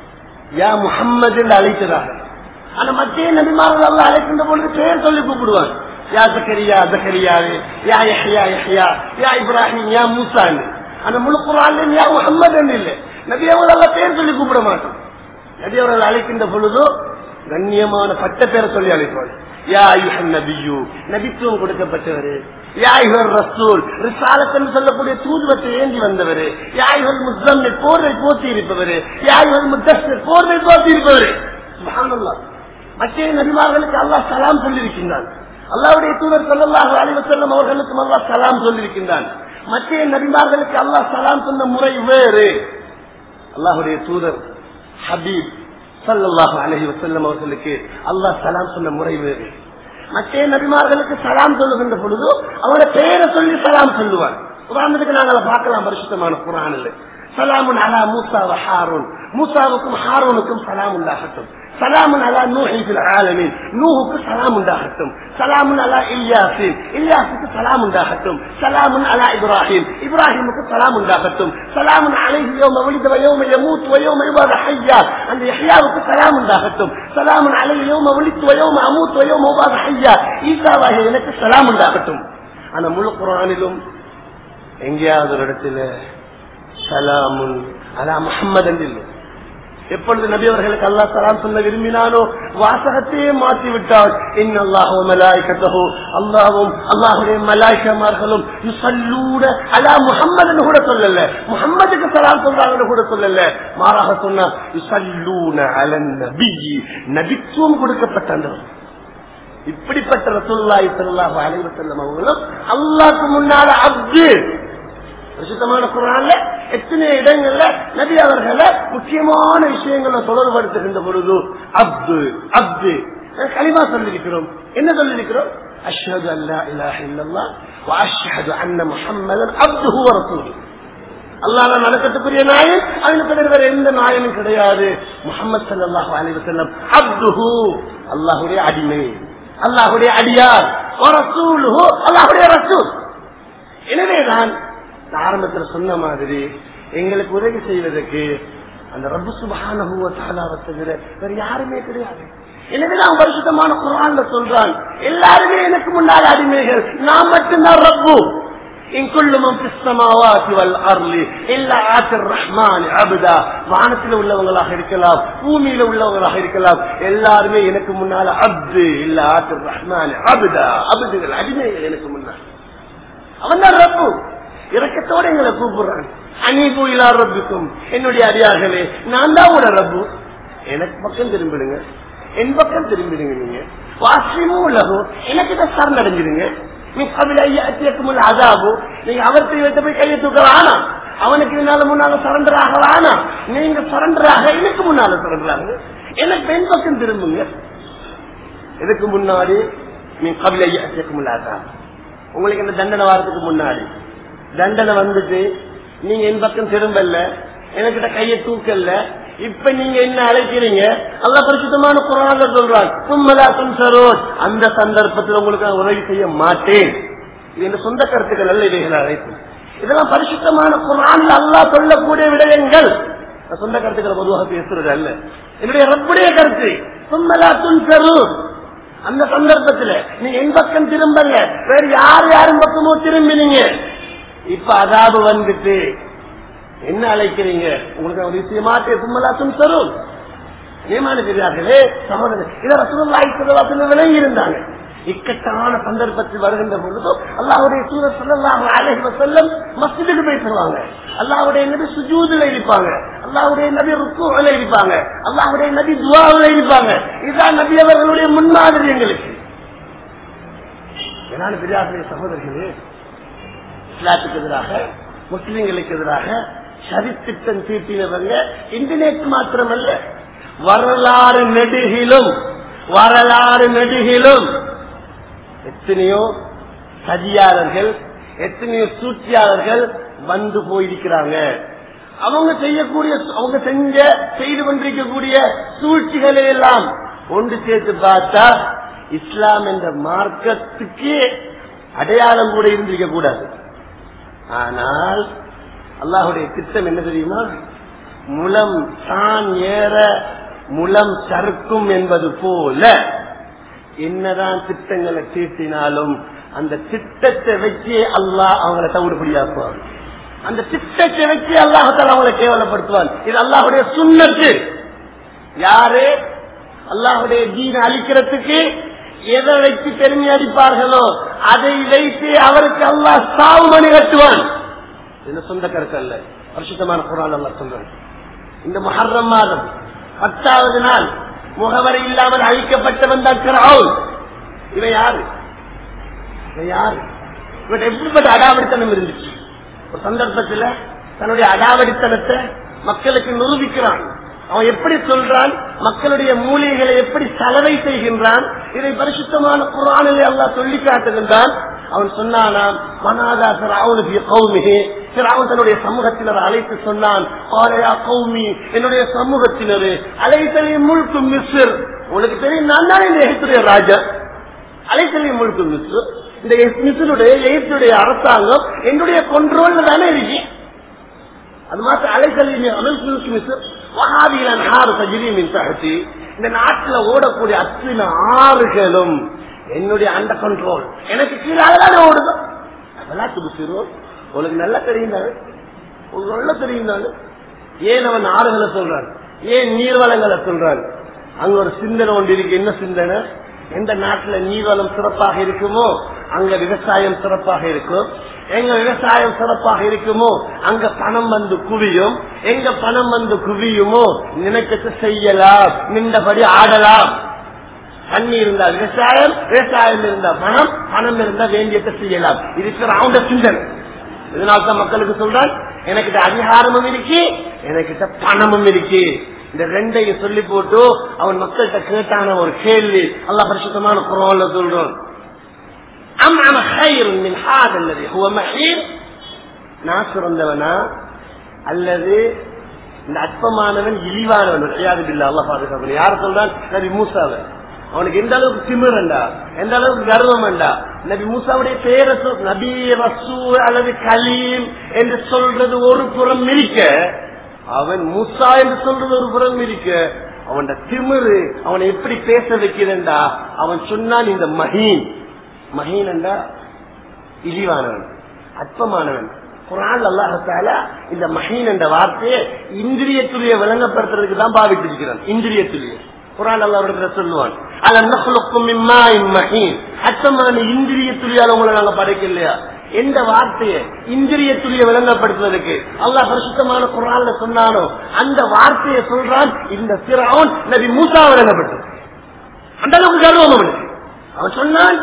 S1: யா முஹம்மது என்று அழைக்கிறார்கள் ஆனா மத்திய நபிமார்கள் அல்லாஹ் அழைக்கின்ற பொழுது பெயர் சொல்லி கூப்பிடுவாங்க யா ஜக்கரியா ஜக்கரியாவே யா யஹ்யா யஹ்யா யா இப்ராஹிம் யா மூசான்னு அந்த முழு குரான் யா முகம்மது என்று இல்லை நபி அவர்கள் பேர் சொல்லி கூப்பிட மாட்டோம் நபி அவர்கள் அழைக்கின்ற பொழுதோ கண்ணியமான பட்ட பேரை சொல்லி அழைப்பார் யா யுஹன் நபியு நபித்துவம் கொடுக்கப்பட்டவர் யா யுகர் ரசூல் ரிசாலத் என்று சொல்லக்கூடிய தூதுவத்தை ஏந்தி வந்தவர் யா யுகல் முஸ்லம்மை போர்வை போத்தி இருப்பவர் யா யுகல் முத்தஸ்தர் போர்வை போத்தி இருப்பவர் சுப்ஹானல்லாஹ் மற்ற நபிமார்களுக்கு அல்லாஹ் சலாம் சொல்லியிருக்கின்றான் அல்லாவுடைய தூதர் சொல்லல்லாஹு அலைஹி வஸல்லம் அவர்களுக்கும் அல்லாஹ் சலாம் சொல்லியிருக்கின்றான் மற்ற நபிமார்களுக்கு அல்லாஹ் சலாம் சொன்ன முறை வேறு அல்லாஹுடைய தூதர் ஹபீப் சல்லாஹு அலஹி வசல்லம் அவர்களுக்கு அல்லாஹ் சலாம் சொன்ன முறை வேறு மற்ற நபிமார்களுக்கு சலாம் சொல்லுகின்ற பொழுது அவரோட பெயரை சொல்லி சலாம் சொல்லுவார் உதாரணத்துக்கு நாங்கள் பார்க்கலாம் பரிசுத்தமான குரானில் சலாமுன் அலா மூசா ஹாரூன் மூசாவுக்கும் ஹாரூனுக்கும் சலாம் உண்டாகட்டும் சலாமுன் அலா நூஹில் ஆலமின் நூஹுக்கு சலாம் உண்டாகட்டும் சலாமுன் அலா இல்யாசின் இல்யாசுக்கு சலாம் உண்டாகட்டும் சலாமுன் அலா இப்ராஹிம் இப்ராஹிமுக்கு சலாம் உண்டாகட்டும் சலாமுன் அலைஹி யௌம வலித வயௌம யமூத் வயௌம யுபாத ஹய்யா அந்த யஹ்யாவுக்கு சலாம் உண்டாகட்டும் சலாமுன் அலைஹி யௌம வலித் வயௌம அமூத் வயௌம உபாத ஹய்யா ஈசாவாகிய எனக்கு சலாம் உண்டாகட்டும் அந்த முழு குரானிலும் எங்கேயாவது ஒரு இடத்துல சலாமுன் அலா முஹம்மது என்று இல்லை எப்பொழுது நபி அவர்களுக்கு அல்லா சலாம் சொல்ல விரும்பினானோ வாசகத்தையே மாற்றி விட்டால் இன் அல்லாஹோ மலாய்கத்தோ அல்லாவும் அல்லாஹுடைய மலாய்க்கமார்களும் யுசல்லூட அலா முஹம்மதுன்னு கூட சொல்லல முஹம்மதுக்கு சலாம் சொல்றாங்கன்னு கூட சொல்லல மாறாக சொன்னா யுசல்லூன அலன் நபி நபித்துவம் கொடுக்கப்பட்ட அந்த இப்படிப்பட்ட ரசூல்லாய் சல்லாஹ் அலைவசல்லம் அவங்களும் அல்லாஹ்க்கு முன்னால அப்து பிரசித்தமான குரான்ல எத்தனை இடங்கள்ல நபி அவர்களை முக்கியமான விஷயங்களை தொடர்படுத்துகின்ற பொழுது அப்து அப்து களிமா சொல்லிருக்கிறோம் என்ன சொல்லிருக்கிறோம் அஷ்ஹது அல்லா இலாஹ இல்லல்லாஹ் வ அஷ்ஹது அன்ன முஹம்மதன் அப்துஹு வ ரசூலுஹு அல்லாஹ் நடக்கத்துக்குரிய நாயன் அவனுக்கு பிறகு வேற எந்த நாயனும் கிடையாது முகமது சல்லாஹூ அலி வசல்லம் அப்துஹு அல்லாஹுடைய அடிமை அல்லாஹுடைய அடியார் ரசூலுஹு அல்லாஹுடைய ரசூல் எனவேதான் ஆரம்பத்தில் சொன்ன மாதிரி எங்களுக்கு உதவி செய்வதற்கு அந்த ரப்பு சுபானவை தவிர வேற யாருமே கிடையாது எனவேதான் பரிசுத்தமான குரான்ல சொல்றான் எல்லாருமே எனக்கு முன்னால் அடிமைகள் நான் மட்டும்தான் ரப்பு إن كل من في السماوات والأرض إلا آتي الرحمن عبدا வானத்தில் உள்ளவங்களாக இருக்கலாம் பூமியில உள்ளவங்களாக இருக்கலாம் எல்லாருமே எனக்கு முன்னால அப்து இல்ல ஆத்திர் ரஹ்மான் அபுதா அபுதுகள் அடிமைகள் எனக்கு முன்னால் அவன் தான் ரப்பு இறக்கத்தோட எங்களை கூப்பிடுறான் அனீபு இலா ரப்புக்கும் என்னுடைய அடியார்களே நான் தான் உட ரப்பு எனக்கு பக்கம் திரும்பிடுங்க என் பக்கம் திரும்பிடுங்க நீங்க வாசியமும் உலகம் எனக்கு தான் சரணடைஞ்சிடுங்க நீ கபில ஐயாத்தியக்கும் அதாபு நீங்க அவர்த்தை வைத்து போய் கையை தூக்க வேணாம் அவனுக்கு முன்னால முன்னால சரண்டர் ஆக வேணாம் நீங்க சரண்டர் ஆக எனக்கு முன்னால சரண்டர் ஆகுங்க எனக்கு பெண் பக்கம் திரும்புங்க இதுக்கு முன்னாடி நீ கபில ஐயாத்தியக்கும் அதாபு உங்களுக்கு இந்த தண்டனை வாரத்துக்கு முன்னாடி தண்டனை வந்துட்டு நீங்க என் பக்கம் திரும்பல எனக்கிட்ட கையை தூக்கல இப்ப நீங்க என்ன அழைக்கிறீங்க அல்ல பரிசுத்தமான குரான சொல்றான் சும்மலா துன்சரோட் அந்த சந்தர்ப்பத்தில் உங்களுக்கு நான் உதவி செய்ய மாட்டேன் இது என் சொந்த கருத்துக்கள் அல்ல இவைகள் அழைக்கும் இதெல்லாம் பரிசுத்தமான குரான் அல்லா சொல்லக்கூடிய விடயங்கள் நான் சொந்த கருத்துக்களை பொதுவாக பேசுறது அல்ல என்னுடைய ரப்புடைய கருத்து சும்மலா துன்சரோட் அந்த சந்தர்ப்பத்துல நீ என் பக்கம் திரும்பல வேற யார் யாரும் பக்கமோ திரும்பினீங்க இப்ப அதாவது வந்துட்டு என்ன அழைக்கிறீங்க உங்களுக்கு ஒரு விஷயமாட்டே சும்மலாத்தும் தரும் ஏமான பெரியார்களே சகோதரர் இதை ரசூலாய்க்கு விளங்கி இருந்தாங்க இக்கட்டான சந்தர்ப்பத்தில் வருகின்ற பொழுதோ அல்லாவுடைய சூழல் சொல்லலாம் அழகி செல்லம் மஸ்ஜிதுக்கு போய் சொல்லுவாங்க அல்லாவுடைய நபி சுஜூதுல இருப்பாங்க அல்லாவுடைய நபி ருக்குல இருப்பாங்க அல்லாவுடைய நபி துவாவில் இருப்பாங்க இதுதான் நபி அவர்களுடைய முன்மாதிரி எங்களுக்கு ஏன்னா பெரியார்களே சகோதரர்களே இஸ்லாத்துக்கு எதிராக முஸ்லிம்களுக்கு எதிராக சதித்திட்டம் தீட்டினவங்க இன்டர்நெட் மாத்திரமல்ல வரலாறு நெடுகிலும் வரலாறு நெடுகிலும் எத்தனையோ சதியாளர்கள் எத்தனையோ சூழ்ச்சியாளர்கள் வந்து போயிருக்கிறாங்க அவங்க செய்யக்கூடிய அவங்க செஞ்ச செய்து கொண்டிருக்கக்கூடிய சூழ்ச்சிகளை எல்லாம் ஒன்று சேர்த்து பார்த்தா இஸ்லாம் என்ற மார்க்கத்துக்கு அடையாளம் கூட இருந்திருக்க கூடாது ஆனால் அல்லாஹுடைய திட்டம் என்ன தெரியுமா முலம் தான் ஏற முலம் சறுக்கும் என்பது போல என்னதான் திட்டங்களை தீட்டினாலும் அந்த திட்டத்தை வச்சு அல்லாஹ் அவங்களை தவிடுபடியாக்குவான் அந்த திட்டத்தை வச்சு அல்லாஹத்தால் அவங்களை கேவலப்படுத்துவான் இது அல்லாஹுடைய சுண்ணத்து யாரு அல்லாஹுடைய தீன அழிக்கிறதுக்கு எதை வைத்து பெருமை அடிப்பார்களோ அதை வைத்து அவருக்கு அல்லாஹ் சாவு மணி கட்டுவான் என்ன சொந்த கருத்து அல்ல பரிசுத்தமான குரான் அல்ல சொல்றேன் இந்த மஹர்ரம் மாதம் பத்தாவது நாள் முகவரி இல்லாமல் அழிக்கப்பட்டவன் தான் கிரவுன் இவன் யாரு இவன் யாரு இவன் எப்படிப்பட்ட அடாவடித்தனம் இருந்துச்சு ஒரு சந்தர்ப்பத்தில் தன்னுடைய அடாவடித்தனத்தை மக்களுக்கு நிரூபிக்கிறான் அவன் எப்படி சொல்றான் மக்களுடைய மூலிகைகளை எப்படி சலவை செய்கின்றான் இதை பரிசுத்தமான குரானிலே அல்லா சொல்லி காட்டுகின்றான் அவன் சொன்னானாம் மனாதா அவனுக்கு கௌமிகே அவன் தன்னுடைய சமூகத்தினர் அழைத்து சொன்னான் ஆரையா கௌமி என்னுடைய சமூகத்தினரு அலைத்தலை முழுக்கும் மிஸ்ர் உனக்கு தெரியும் நான் தான் இந்த எகிப்துடைய ராஜா அலைத்தலை முழுக்கும் மிஸ்ர் இந்த மிஸ்ருடைய எகிப்துடைய அரசாங்கம் என்னுடைய கொண்ட்ரோல்ல தானே இருக்கு அது மாத்திரம் அலைத்தலை அமிழ்க்கு மிஸ்ர் வகாதியிலான ஆறு சஜினியின் தகத்தி இந்த நாட்டுல ஓடக்கூடிய அத்தனை ஆறுகளும் என்னுடைய அண்ட கண்ட்ரோல் எனக்கு கீழே ஓடுது அதெல்லாம் துடிச்சிரும் உனக்கு நல்லா தெரியும் உனக்கு நல்லா தெரியும் ஏன் அவன் ஆறுகளை சொல்றான் ஏன் நீர்வளங்களை சொல்றான் அங்க ஒரு சிந்தனை ஒன்று இருக்கு என்ன சிந்தனை எந்த நாட்டுல நீர்வளம் சிறப்பாக இருக்குமோ அங்க விவசாயம் சிறப்பாக இருக்கும் எங்க விவசாயம் சிறப்பாக இருக்குமோ அங்க பணம் வந்து குவியும் எங்க பணம் வந்து குவியுமோ நினைக்கத்து செய்யலாம் நின்றபடி ஆடலாம் தண்ணி இருந்தா விவசாயம் விவசாயம் இருந்தா பணம் பணம் இருந்தா வேண்டியத்தை செய்யலாம் இதுக்கு ராவுண்ட சிந்தனை இதனால்தான் மக்களுக்கு சொல்றான் எனக்கிட்ட அதிகாரமும் இருக்கு எனக்கிட்ட பணமும் இருக்கு இந்த ரெண்டையும் சொல்லி போட்டு அவன் மக்கள்கிட்ட கேட்டான ஒரு கேள்வி அல்ல பரிசுத்தமான குரல்ல சொல்றோம் أم أنا خير من هذا الذي هو محيط நான் சிறந்தவனா அல்லது இந்த அற்பமானவன் இழிவானவன் ஐயாது பில்லா அல்லா பாதுகாப்பு யார் சொல்றான் நபி மூசாவன் அவனுக்கு எந்த அளவுக்கு திமிரண்டா எந்த அளவுக்கு கர்வம் வேண்டா நபி மூசாவுடைய பேரை சொல் நபி ரசூ அல்லது கலீம் என்று சொல்றது ஒரு புறம் இருக்க அவன் மூசா என்று சொல்றது ஒரு புறம் இருக்க அவன் திமிரு அவனை எப்படி பேச வைக்கிறேன்டா அவன் சொன்னான் இந்த மஹீன் மஹீன் என்றா இழிவானவன் அற்பமானவன் குரான் அல்லாஹால இந்த மஹீன் என்ற வார்த்தையை இந்திரியத்துடைய விளங்கப்படுத்துறதுக்கு தான் பாவித்திருக்கிறான் இந்திரியத்துடைய குரான் அல்லாஹ் சொல்லுவான் மஹீன் அச்சமான இந்திரியத்துளியால் உங்களை நாங்க படைக்கலையா எந்த வார்த்தையை இந்திரியத்துளிய விளங்கப்படுத்துவதற்கு அல்லாஹ் பரிசுத்தமான குரான்ல சொன்னானோ அந்த வார்த்தையை சொல்றான் இந்த சிறவன் நபி மூசா விளங்கப்பட்டது அந்த அளவுக்கு கர்வம் அவனுக்கு அவன் சொன்னான்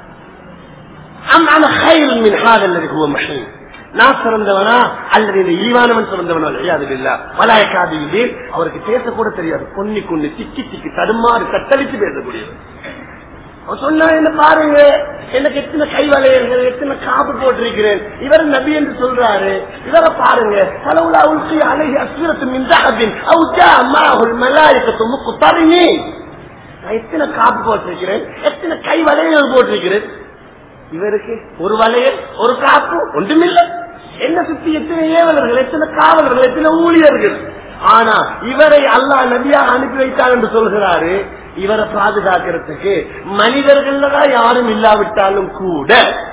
S1: அம் அன ஹைல் மின் ஹாதல் الذي هو محين நான் சிறந்தவனா அல்லது இந்த ஈவானவன் சிறந்தவனா அது இல்ல மலாயக்காது அவருக்கு பேசக்கூட தெரியாது பொன்னி கொண்டு திக்கி திக்கி தடுமாறு கட்டளித்து பேசக்கூடியவர் அவன் சொன்னா என்ன பாருங்க எனக்கு எத்தனை கை வளையல்கள் எத்தனை காப்பு போட்டிருக்கிறேன் இவர் நபி என்று சொல்றாரு இவரை பாருங்க பலவுலா உள்கி அழகி அசுரத்து மின்தாபின் அவுஜா அம்மாவுல் மலாயக்கத்து முக்கு தருணி நான் எத்தனை காப்பு போட்டிருக்கிறேன் எத்தனை கை வளையல்கள் போட்டிருக்கிறேன் இவருக்கு ஒரு வளையல் ஒரு காப்பு ஒன்றுமில்லை என்ன சுத்தி எத்தனை ஏவலர்கள் எத்தனை காவலர்கள் எத்தனை ஊழியர்கள் ஆனா இவரை அல்லாஹ் நபியாக அனுப்பி வைத்தார் என்று சொல்கிறாரு இவரை பாதுகாக்கிறதுக்கு மனிதர்கள் தான் யாரும் இல்லாவிட்டாலும் கூட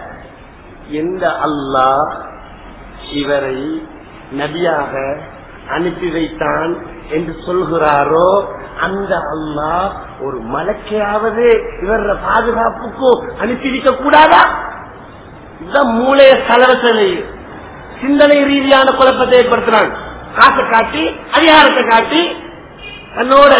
S1: எந்த அல்லாஹ் இவரை நபியாக அனுப்பி வைத்தான் என்று சொல்கிறாரோ அந்த அல்லாஹ் ஒரு மலக்கையாவது இவர பாதுகாப்புக்கும் அனுப்பி வைக்க கூடாதா இதுதான் மூளைய கலவசலை சிந்தனை ரீதியான குழப்பத்தை ஏற்படுத்தினான் காசை காட்டி அதிகாரத்தை காட்டி தன்னோட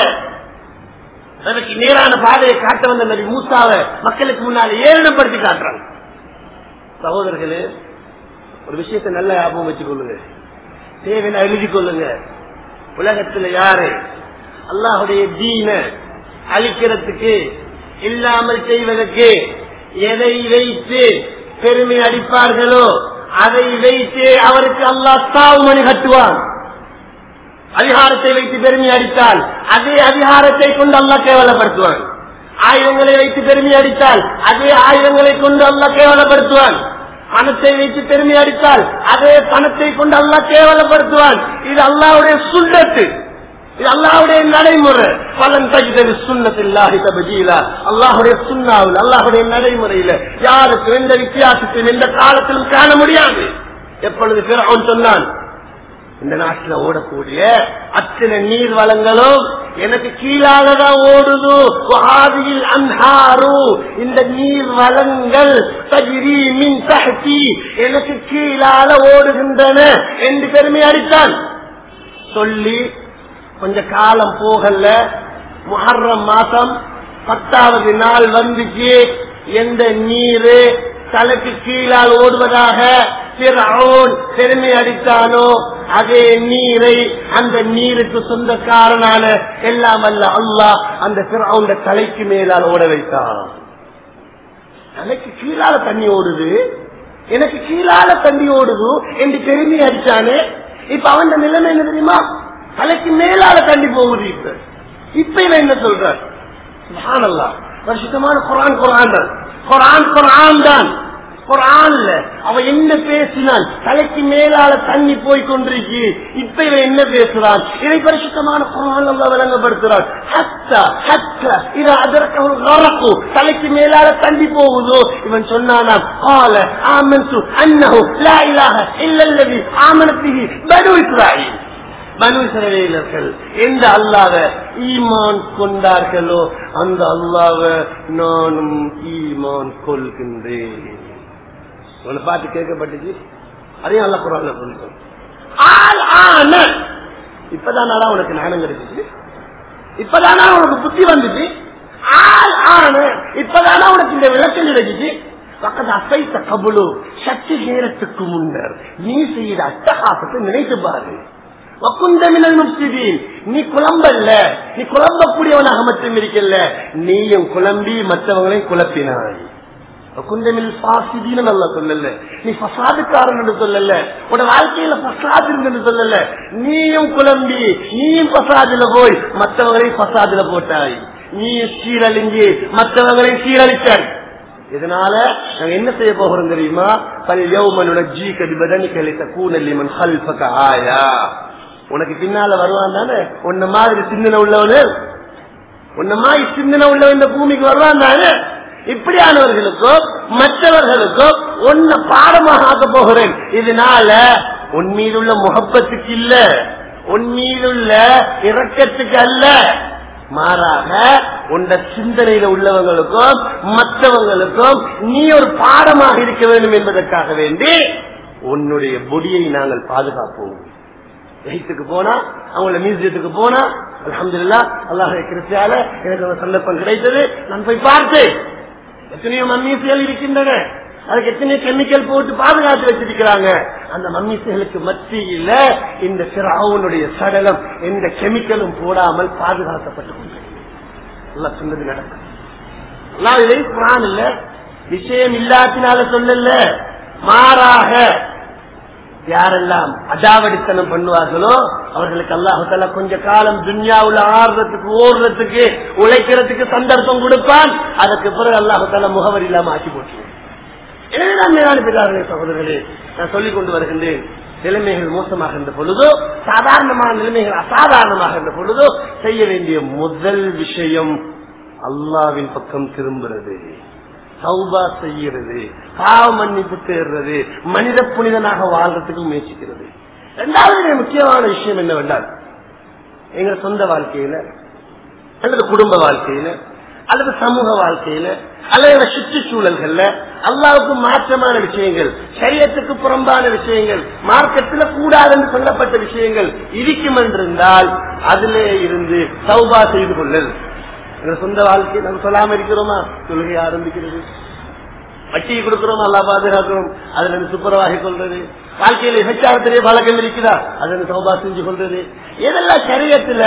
S1: தனக்கு நேரான பாதையை காட்ட வந்த நபி மூசாவை மக்களுக்கு முன்னால் ஏரணப்படுத்தி காட்டுறாங்க சகோதரர்களே ஒரு விஷயத்தை நல்ல ஞாபகம் வச்சுக் கொள்ளுங்க தேவையான எழுதி கொள்ளுங்க உலகத்துல யாரு அல்லாஹுடைய தீன அழிக்கிறதுக்கு இல்லாமல் செய்வதற்கு எதை வைத்து பெருமை அடிப்பார்களோ அதை வைத்து அவருக்கு அல்லாஹ் தாவுமணி கட்டுவான் அதிகாரத்தை வைத்து பெருமை அடித்தால் அதே அதிகாரத்தை கொண்டு அல்லா கேவலப்படுத்துவான் ஆயுதங்களை வைத்து பெருமை அடித்தால் அதே ஆயுதங்களை கொண்டு அல்லா கேவலப்படுத்துவான் பணத்தை வைத்து பெருமை அடித்தால் அதே பணத்தை கொண்டு அல்லா கேவலப்படுத்துவான் இது அல்லாவுடைய சுண்ணத்து இது அல்லாவுடைய நடைமுறை பலன் தகுதது சுண்ணத்தில்லாஹி தபஜீலா அல்லாஹுடைய சுண்ணாவில் அல்லாஹுடைய நடைமுறையில யாருக்கு எந்த வித்தியாசத்தையும் எந்த காலத்திலும் காண முடியாது எப்பொழுது பிறவன் சொன்னான் இந்த நாட்டில் ஓடக்கூடிய அத்தனை நீர் வளங்களும் எனக்கு கீழாக தான் ஓடுது ஆதியில் அன்ஹாரு இந்த நீர் வளங்கள் தகிரி மின் தகத்தி எனக்கு கீழால ஓடுகின்றன என்று பெருமை அடித்தான் சொல்லி கொஞ்ச காலம் போகல முஹர்ரம் மாசம் பத்தாவது நாள் வந்துச்சு எந்த நீரு தலைக்கு கீழால் ஓடுவதாக பெருமை அடித்தானோ அதே நீரை அந்த நீருக்கு சொந்தக்காரனான எல்லாம் அல்ல அல்லாஹ் அந்த பிறவுண்ட தலைக்கு மேலால் ஓட வைத்தான் தலைக்கு கீழால தண்ணி ஓடுது எனக்கு கீழால தண்ணி ஓடுது என்று பெருமை அடிச்சானே இப்ப அவன் நிலைமை என்ன தெரியுமா தலைக்கு மேலால தண்ணி போகுது இப்ப இப்ப இவன் என்ன சொல்ற சுப்ஹானல்லா பரிசுத்தமான குரான் குரான் தான் குரான் குரான் தான் குரான்ல அவன் என்ன பேசினான் தலைக்கு மேலால தண்ணி போய் கொண்டிருக்கு இப்ப இவன் என்ன பேசுறான் இதை பரிசுத்தமான குரான் அல்ல விளங்கப்படுத்துறான் ஹத்தா ஹத்தா இது அதற்கு ஒரு நரக்கு தலைக்கு மேலால தண்ணி போகுதோ இவன் சொன்னானா கால ஆமன்சு அன்னஹு லா இலாஹ இல்லல்லதி ஆமனத்திஹி பனு இஸ்ராயில் பனு இஸ்ரவேலர்கள் எந்த அல்லாவ ஈமான் கொண்டார்களோ அந்த அல்லாவ நானும் ஈமான் கொள்கின்றேன் உங்களை பார்த்து கேட்கப்பட்டுச்சு அதையும் அல்ல குரான்ல சொல்லிட்டோம் ஆள் ஆன இப்பதானா உனக்கு ஞானம் கிடைச்சிச்சு இப்பதானா உனக்கு புத்தி வந்துச்சு ஆள் ஆன இப்பதானா உனக்கு இந்த விளக்கம் கிடைச்சிச்சு பக்கத்து அசைத்த கபுலு சக்தி நேரத்துக்கு முன்னர் நீ செய்த அட்டகாசத்தை நினைத்து பாரு வக்குந்தமிழல் முப்சிதீன் நீ குழம்பல்ல நீ குழம்பக்கூடியவனாக மட்டும் இருக்கல்ல நீயும் குழம்பி மற்றவங்களையும் குழப்பினாய் குந்தமில் பாசிதீன நல்லா சொல்லல நீ பசாதுக்காரன் என்று சொல்லல உட வாழ்க்கையில பசாது இருந்து சொல்லல நீயும் குழம்பி நீயும் பசாதுல போய் மற்றவங்களை பசாதுல போட்டாய் நீயும் சீரழிஞ்சி மற்றவங்களை சீரழிச்சாய் இதனால நாங்க என்ன செய்ய போகிறோம் தெரியுமா பல் யௌமனோட ஜீ கதி பதனி கழித்த கூனல்லிமன் ஹல்பக ஆயா உனக்கு பின்னால வருவான் தானே உன்ன மாதிரி சிந்தனை உள்ளவனு ஒன்னமா சிந்தனை உள்ள இந்த பூமிக்கு வருவான் தானே இப்படியானவர்களுக்கோ மற்றவர்களுக்கோ ஒன்ன பாடமாக ஆக்க போகிறேன் இதனால உன் மீதுள்ள முகப்பத்துக்கு இல்ல உன் மீதுள்ள இரக்கத்துக்கு அல்ல மாறாக உண்ட சிந்தனையில உள்ளவங்களுக்கும் மற்றவங்களுக்கும் நீ ஒரு பாடமாக இருக்க வேண்டும் என்பதற்காக வேண்டி உன்னுடைய பொடியை நாங்கள் பாதுகாப்போம் எகிப்துக்கு போனா அவங்கள மியூசியத்துக்கு போனா அலமதுல்லா அல்லாஹ் கிருத்தியால எனக்கு ஒரு சந்தர்ப்பம் கிடைத்தது நான் போய் பார்த்தேன் எத்தனையோ மம்மீசுகள் இருக்கின்றன அதுக்கு எத்தனையோ கெமிக்கல் போட்டு பாதுகாத்து வச்சிருக்கிறாங்க அந்த மம்மீசுகளுக்கு மத்தியில இந்த சிறாவுனுடைய சடலம் எந்த கெமிக்கலும் போடாமல் பாதுகாக்கப்பட்டு கொண்டிருக்கிறது சொன்னது நடக்கும் எல்லாம் இதை குரான் இல்ல விஷயம் இல்லாத்தினால சொல்லல மாறாக யாரெல்லாம் அடாவடித்தனம் பண்ணுவார்களோ அவர்களுக்கு அல்லாஹால கொஞ்ச காலம் துன்யாவுல ஆடுறதுக்கு ஓடுறதுக்கு உழைக்கிறதுக்கு சந்தர்ப்பம் கொடுப்பான் அதற்கு பிறகு அல்லாஹால முகவரி இல்லாம ஆக்கி போட்டு எனவேதான் மேலான பிதார்களே சகோதரர்களே நான் சொல்லிக் கொண்டு வருகின்றேன் நிலைமைகள் மோசமாகின்ற பொழுதோ சாதாரணமான நிலைமைகள் அசாதாரணமாகின்ற பொழுதோ செய்ய வேண்டிய முதல் விஷயம் அல்லாவின் பக்கம் திரும்புறது சௌபா செய்கிறது பாவ மன்னிப்பு தேர்றது மனித புனிதனாக வாழ்றதுக்கு முயற்சிக்கிறது இரண்டாவது முக்கியமான விஷயம் என்னவென்றால் எங்க சொந்த வாழ்க்கையில அல்லது குடும்ப வாழ்க்கையில அல்லது சமூக வாழ்க்கையில அல்லது சுற்றுச்சூழல்கள்ல அல்லாவுக்கு மாற்றமான விஷயங்கள் சரியத்துக்கு புறம்பான விஷயங்கள் மார்க்கத்தில் கூடாது சொல்லப்பட்ட விஷயங்கள் இருக்கும் என்றிருந்தால் அதிலே இருந்து சௌபா செய்து கொள்ளல் எங்க சொந்த வாழ்க்கை நம்ம சொல்லாம இருக்கிறோமா தொழுகை ஆரம்பிக்கிறது வட்டியை கொடுக்கிறோம் அல்லா பாதுகாக்கிறோம் அதுல இருந்து துப்புரவாகி கொள்றது வாழ்க்கையில விபச்சாரத்திலே பழக்கம் இருக்குதா அதுல இருந்து சௌபா செஞ்சு கொள்றது எதெல்லாம் சரியத்துல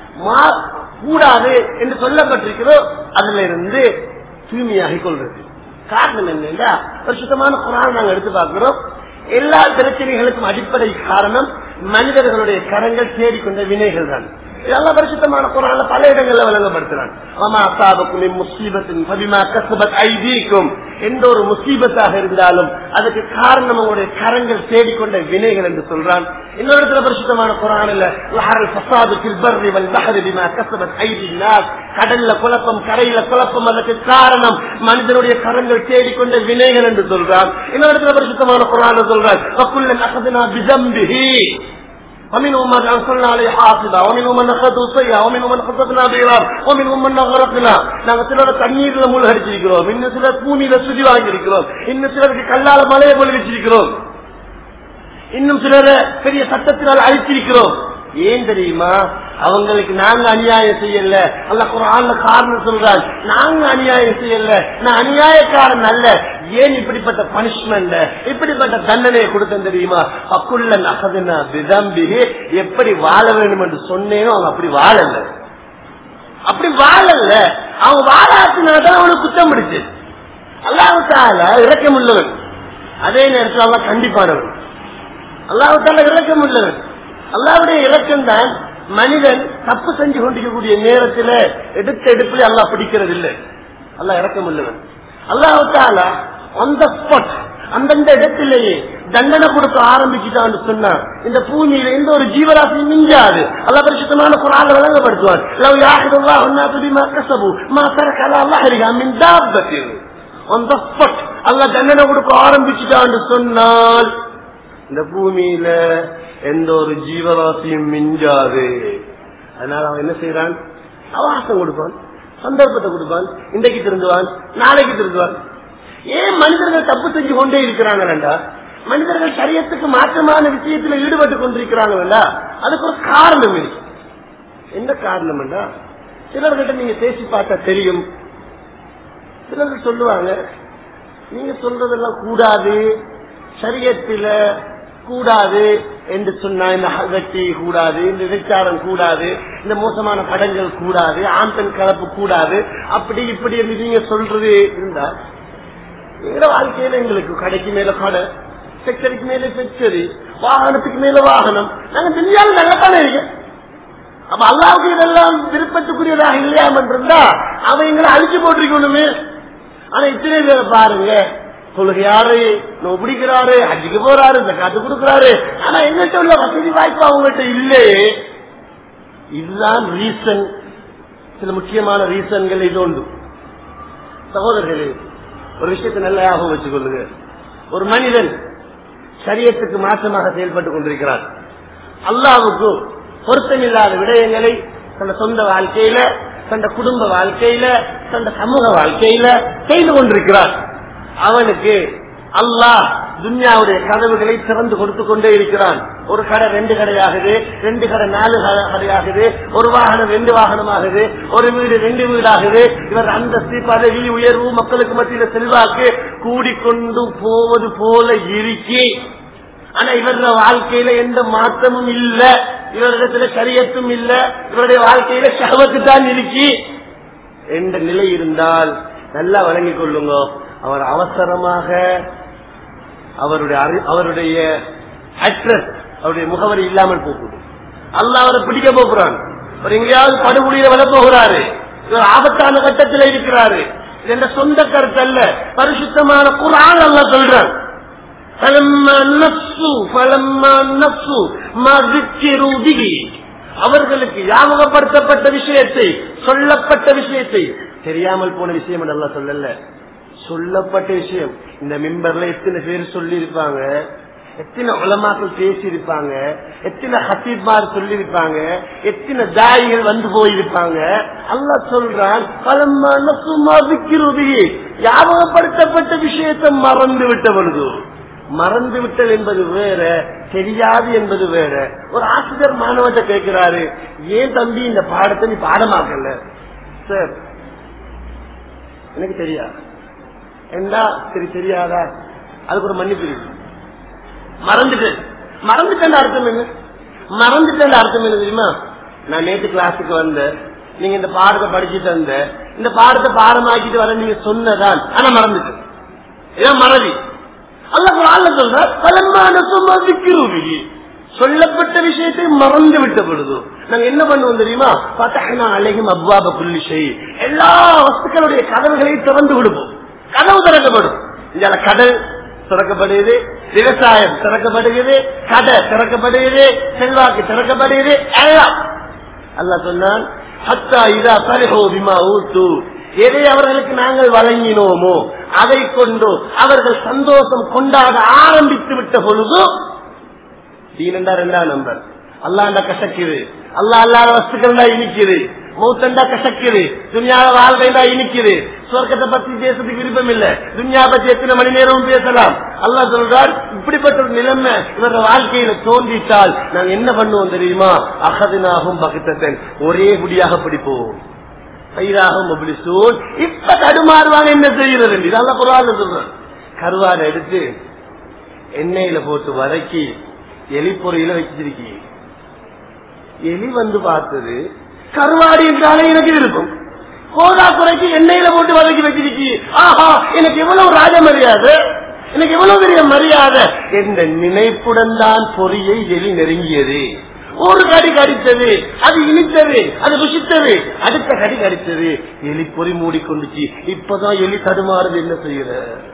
S1: கூடாது என்று சொல்லப்பட்டிருக்கிறோ அதுல இருந்து தூய்மையாகி கொள்றது காரணம் என்னன்னா சுத்தமான குரான் நாங்க எடுத்து பார்க்கிறோம் எல்லா பிரச்சனைகளுக்கும் அடிப்படை காரணம் மனிதர்களுடைய கரங்கள் தேடிக்கொண்ட வினைகள் தான் இதெல்லாம் பரிசுத்தமான குரான பல இடங்கள்ல வழங்கப்படுத்துறான் ஆமா அசாபக்கும் முசீபத்தின் பதிமா கசபத் ஐதீக்கும் எந்த ஒரு முசீபத்தாக இருந்தாலும் அதுக்கு காரணம் உங்களுடைய கரங்கள் தேடிக்கொண்ட வினைகள் என்று சொல்றான் இன்னொரு இடத்துல பரிசுத்தமான குரானில் கடல்ல குழப்பம் கரையில குழப்பம் அதற்கு காரணம் மனிதனுடைய கரங்கள் தேடிக்கொண்ட வினைகள் என்று சொல்றான் இன்னொரு இடத்துல பரிசுத்தமான குரான சொல்றான் ومنهم من أرسلنا عليه حافظا ومنهم من أخذوا سيئا ومنهم من خطفنا بإرام ومنهم من أغرقنا நாங்க சிலர தண்ணீர்ல மூழ்கடிச்சிருக்கிறோம் இன்னும் சிலர் பூமியில சுதி வாங்கியிருக்கிறோம் இன்னும் சிலருக்கு கல்லால மலையை பொழிவிச்சிருக்கிறோம் இன்னும் சிலர பெரிய சட்டத்தினால் அழிச்சிருக்கிறோம் ஏன் தெரியுமா அவங்களுக்கு நாங்க அநியாயம் செய்யல அல்ல குரான்ல காரணம் சொல்றாங்க நாங்க அநியாயம் செய்யல நான் அநியாயக்காரன் அல்ல ஏன் இப்படிப்பட்ட பனிஷ்மெண்ட் இப்படிப்பட்ட தண்டனையை கொடுத்தேன் தெரியுமா அக்குள்ள நகதுனா விதம்பிகே எப்படி வாழ வேண்டும் என்று சொன்னேனோ அவங்க அப்படி வாழல அப்படி வாழல அவங்க வாழாத்தினாதான் அவனுக்கு குத்தம் பிடிச்சு அல்லாவுக்கால இறக்கம் உள்ளவன் அதே நேரத்தில் அல்லா கண்டிப்பானவன் அல்லாவுக்கால இறக்கம் உள்ளவன் அல்லாவுடைய இலக்கம் தான் மனிதன் தப்பு செஞ்சு கொண்டிருக்கக்கூடிய நேரத்தில் எடுத்த எடுப்பில் அல்லா பிடிக்கிறது இல்லை அல்லா இறக்கம் உள்ளவன் அல்லாவுக்கால அந்த ஸ்பாட் அந்தந்த இடத்திலேயே தண்டனை கொடுக்க ஆரம்பிச்சுட்டான்னு சொன்னா இந்த பூமியில எந்த ஒரு ஜீவராசியும் மிஞ்சாது அல்ல பரிசுத்தமான குரால விளங்கப்படுத்துவான் லவ் யாஹிதுல்லா ஒன்னா துபிமா கசபு மா சரக்கலா அல்லாஹரிகா மின் தாபத்தில் அந்த ஸ்பாட் அல்ல தண்டனை கொடுக்க ஆரம்பிச்சுட்டான்னு சொன்னால் இந்த பூமியில எந்த ஒரு ஜீவராசியும் மிஞ்சாது அதனால அவன் என்ன செய்யறான் அவகாசம் கொடுப்பான் சந்தர்ப்பத்தை கொடுப்பான் இன்றைக்கு திருந்துவான் நாளைக்கு திருந்துவான் ஏன் மனிதர்கள் தப்பு செஞ்சு கொண்டே இருக்கிறாங்களா மனிதர்கள் சரியத்துக்கு மாற்றமான விஷயத்துல ஈடுபட்டு கொண்டிருக்கிறாங்களா அதுக்கு ஒரு காரணம் இருக்கு என்ன காரணம் சிலர்கிட்ட நீங்க பேசி பார்த்தா தெரியும் சிலர்கள் சொல்லுவாங்க நீங்க சொல்றதெல்லாம் கூடாது சரியத்தில கூடாது என்று சொன்னா இந்த வெட்டி கூடாது இந்த விசாரம் கூடாது இந்த மோசமான படங்கள் கூடாது ஆண் பெண் கலப்பு கூடாது அப்படி இப்படி என்று நீங்க சொல்றது இருந்தா எங்க வாழ்க்கையில எங்களுக்கு கடைக்கு மேல கடை செக்டரிக்கு மேல செக்டரி வாகனத்துக்கு மேல வாகனம் நாங்க தெரியாத நல்லதானே இருக்கு அப்ப அல்லாவுக்கு இதெல்லாம் விருப்பத்துக்குரியதாக இல்லையாம இருந்தா அவன் எங்களை அழிச்சு போட்டிருக்கணுமே ஆனா இத்தனை பேரை பாருங்க தொழுகையாரு நோய் பிடிக்கிறாரு அஜிக்கு போறாரு இந்த காத்து கொடுக்கிறாரு ஆனா எங்கிட்ட உள்ள வசதி வாய்ப்பு அவங்ககிட்ட இல்லையே இதுதான் ரீசன் சில முக்கியமான ரீசன்கள் இது உண்டு சகோதரர்களே ஒரு விஷயத்தை நல்லா ஞாபகம் வச்சுக் கொள்ளுங்க ஒரு மனிதன் சரியத்துக்கு மாற்றமாக செயல்பட்டுக் கொண்டிருக்கிறார் அல்லாவுக்கு பொருத்தமில்லாத விடயங்களை தன் சொந்த வாழ்க்கையில தன் குடும்ப வாழ்க்கையில தன் சமூக வாழ்க்கையில செய்து கொண்டிருக்கிறார் அவனுக்கு அல்லாஹ் துன்யாவுடைய கதவுகளை திறந்து கொடுத்து கொண்டே இருக்கிறான் ஒரு கடை ரெண்டு கடையாகுது ரெண்டு கடை நாலு க- கடையாகுது ஒரு வாகனம் ரெண்டு வாகனம் ஆகுது ஒரு வீடு ரெண்டு வீடாகுது இவர் அந்தஸ்து பதவி உயர்வு மக்களுக்கு மத்தியில செல்வாக்கு கூடிக்கொண்டு போவது போல இருக்கி ஆனா இவருடைய வாழ்க்கையில எந்த மாற்றமும் இல்ல இவரிடத்துல சரியத்தும் இல்ல இவருடைய வாழ்க்கையில சகவத்து தான் இருக்கி என்ற நிலை இருந்தால் நல்லா வழங்கிக் கொள்ளுங்க அவர் அவசரமாக அவருடைய அறி- அவருடைய அட்ரஸ் அவருடைய முகவரி இல்லாமல் போகுது அல்லாஹ் அவரை பிடிக்க போகிறான் அவர் எங்கேயாவது படுகொலியில விழ போகிறாரு இவர் ஆபத்தான கட்டத்தில் இருக்கிறாரு இது என்ற சொந்த கருத்து அல்ல பரிசுத்தமான குரான் அல்ல சொல்றான் فلما نفسوا فلما نفسوا ما ذكروا به அவர்களுக்கு ஞாபகப்படுத்தப்பட்ட விஷயத்தை சொல்லப்பட்ட விஷயத்தை தெரியாமல் போன விஷயம் நல்லா சொல்லல சொல்லப்பட்ட விஷயம் இந்த மிம்பர்ல எத்தனை பேர் சொல்லி இருப்பாங்க எத்தனை உலமாக்கள் பேசி இருப்பாங்க எத்தனை ஹசீப்மார் சொல்லி இருப்பாங்க எத்தனை தாயிகள் வந்து போயிருப்பாங்க அல்லாஹ் சொல்றான் பலமான சும்மா விக்கிறது ஞாபகப்படுத்தப்பட்ட விஷயத்தை மறந்து விட்ட பொழுது மறந்து விட்டல் என்பது வேற தெரியாது என்பது வேற ஒரு ஆசிரியர் மாணவத்தை கேட்கிறாரு ஏன் தம்பி இந்த பாடத்தை நீ பாடமாக்கல சார் எனக்கு தெரியாது என்றா சரி தெரியாதா அதுக்கு ஒரு மன்னிப்பு இருக்கு மறந்துட்டேன் மறந்துட்டேன் அர்த்தம் என்ன மறந்துட்டேன் அர்த்தம் என்ன தெரியுமா நான் நேற்று கிளாஸுக்கு வந்தேன் நீங்க இந்த பாடத்தை படிச்சுட்டு வந்த இந்த பாடத்தை பாடமாக்கிட்டு வர நீங்க சொன்னதான் ஆனா மறந்துட்டேன் இதான் மறதி அல்ல குரான்ல சொல்றார் பலமான சும்மா விக்கிருவி சொல்லப்பட்ட விஷயத்தை மறந்து விட்ட பொழுது நாங்க என்ன பண்ணுவோம் தெரியுமா பத்தகனா அழகும் அவ்வாப புள்ளிசை எல்லா வஸ்துக்களுடைய கதவுகளை திறந்து விடுவோம் கதவு திறக்கப்படும் இந்த கடல் திறக்கப்படுகிறது விவசாயம் திறக்கப்படுகிறது கடை திறக்கப்படுகிறது செல்வாக்கு திறக்கப்படுகிறது எல்லாம் அல்லாஹ் சொன்னான் ஹத்தா இதா பரிஹோ பிமா ஊத்து எதை அவர்களுக்கு நாங்கள் வழங்கினோமோ அதை கொண்டு அவர்கள் சந்தோஷம் கொண்டாட ஆரம்பித்து விட்ட பொழுது தீனண்டா ரெண்டாம் நம்பர் அல்லாண்டா கசக்குது அல்லா அல்லாத வஸ்துக்கள் தான் இனிக்குது மௌத்தண்டா கசக்குது துணியால வாழ்வைண்டா இனிக்குது சொர்க்கத்தை பத்தி பேசுறதுக்கு விருப்பம் இல்ல துன்யா பத்தி எத்தனை மணி நேரமும் பேசலாம் அல்லா சொல்றார் இப்படிப்பட்ட ஒரு நிலைமை இவர வாழ்க்கையில தோன்றிட்டால் நாங்க என்ன பண்ணுவோம் தெரியுமா அகதினாகும் பகத்தன் ஒரே குடியாக பிடிப்போம் பயிராகும் மொபிலிசூன் இப்ப தடுமாறுவாங்க என்ன செய்யறது இதெல்லாம் குரான் சொல்றேன் கருவாடை எடுத்து எண்ணெயில போட்டு வதக்கி எலி பொறியில வச்சிருக்கீங்க எலி வந்து பார்த்தது கருவாடி என்றாலே எனக்கு இருக்கும் கோதா குறைக்கு எண்ணெயில போட்டு வதக்கி வச்சிருக்கீ ஆஹா எனக்கு எவ்வளவு ராஜ மரியாதை எனக்கு எவ்வளவு பெரிய மரியாதை என்ற நினைப்புடன் தான் பொறியை எலி நெருங்கியது ஒரு கடி கடித்தது அது இனித்தது அது ருசித்தது அடுத்த கடி கடித்தது எலி பொறி மூடிக்கொண்டுச்சு இப்பதான் எலி தடுமாறுது என்ன செய்யற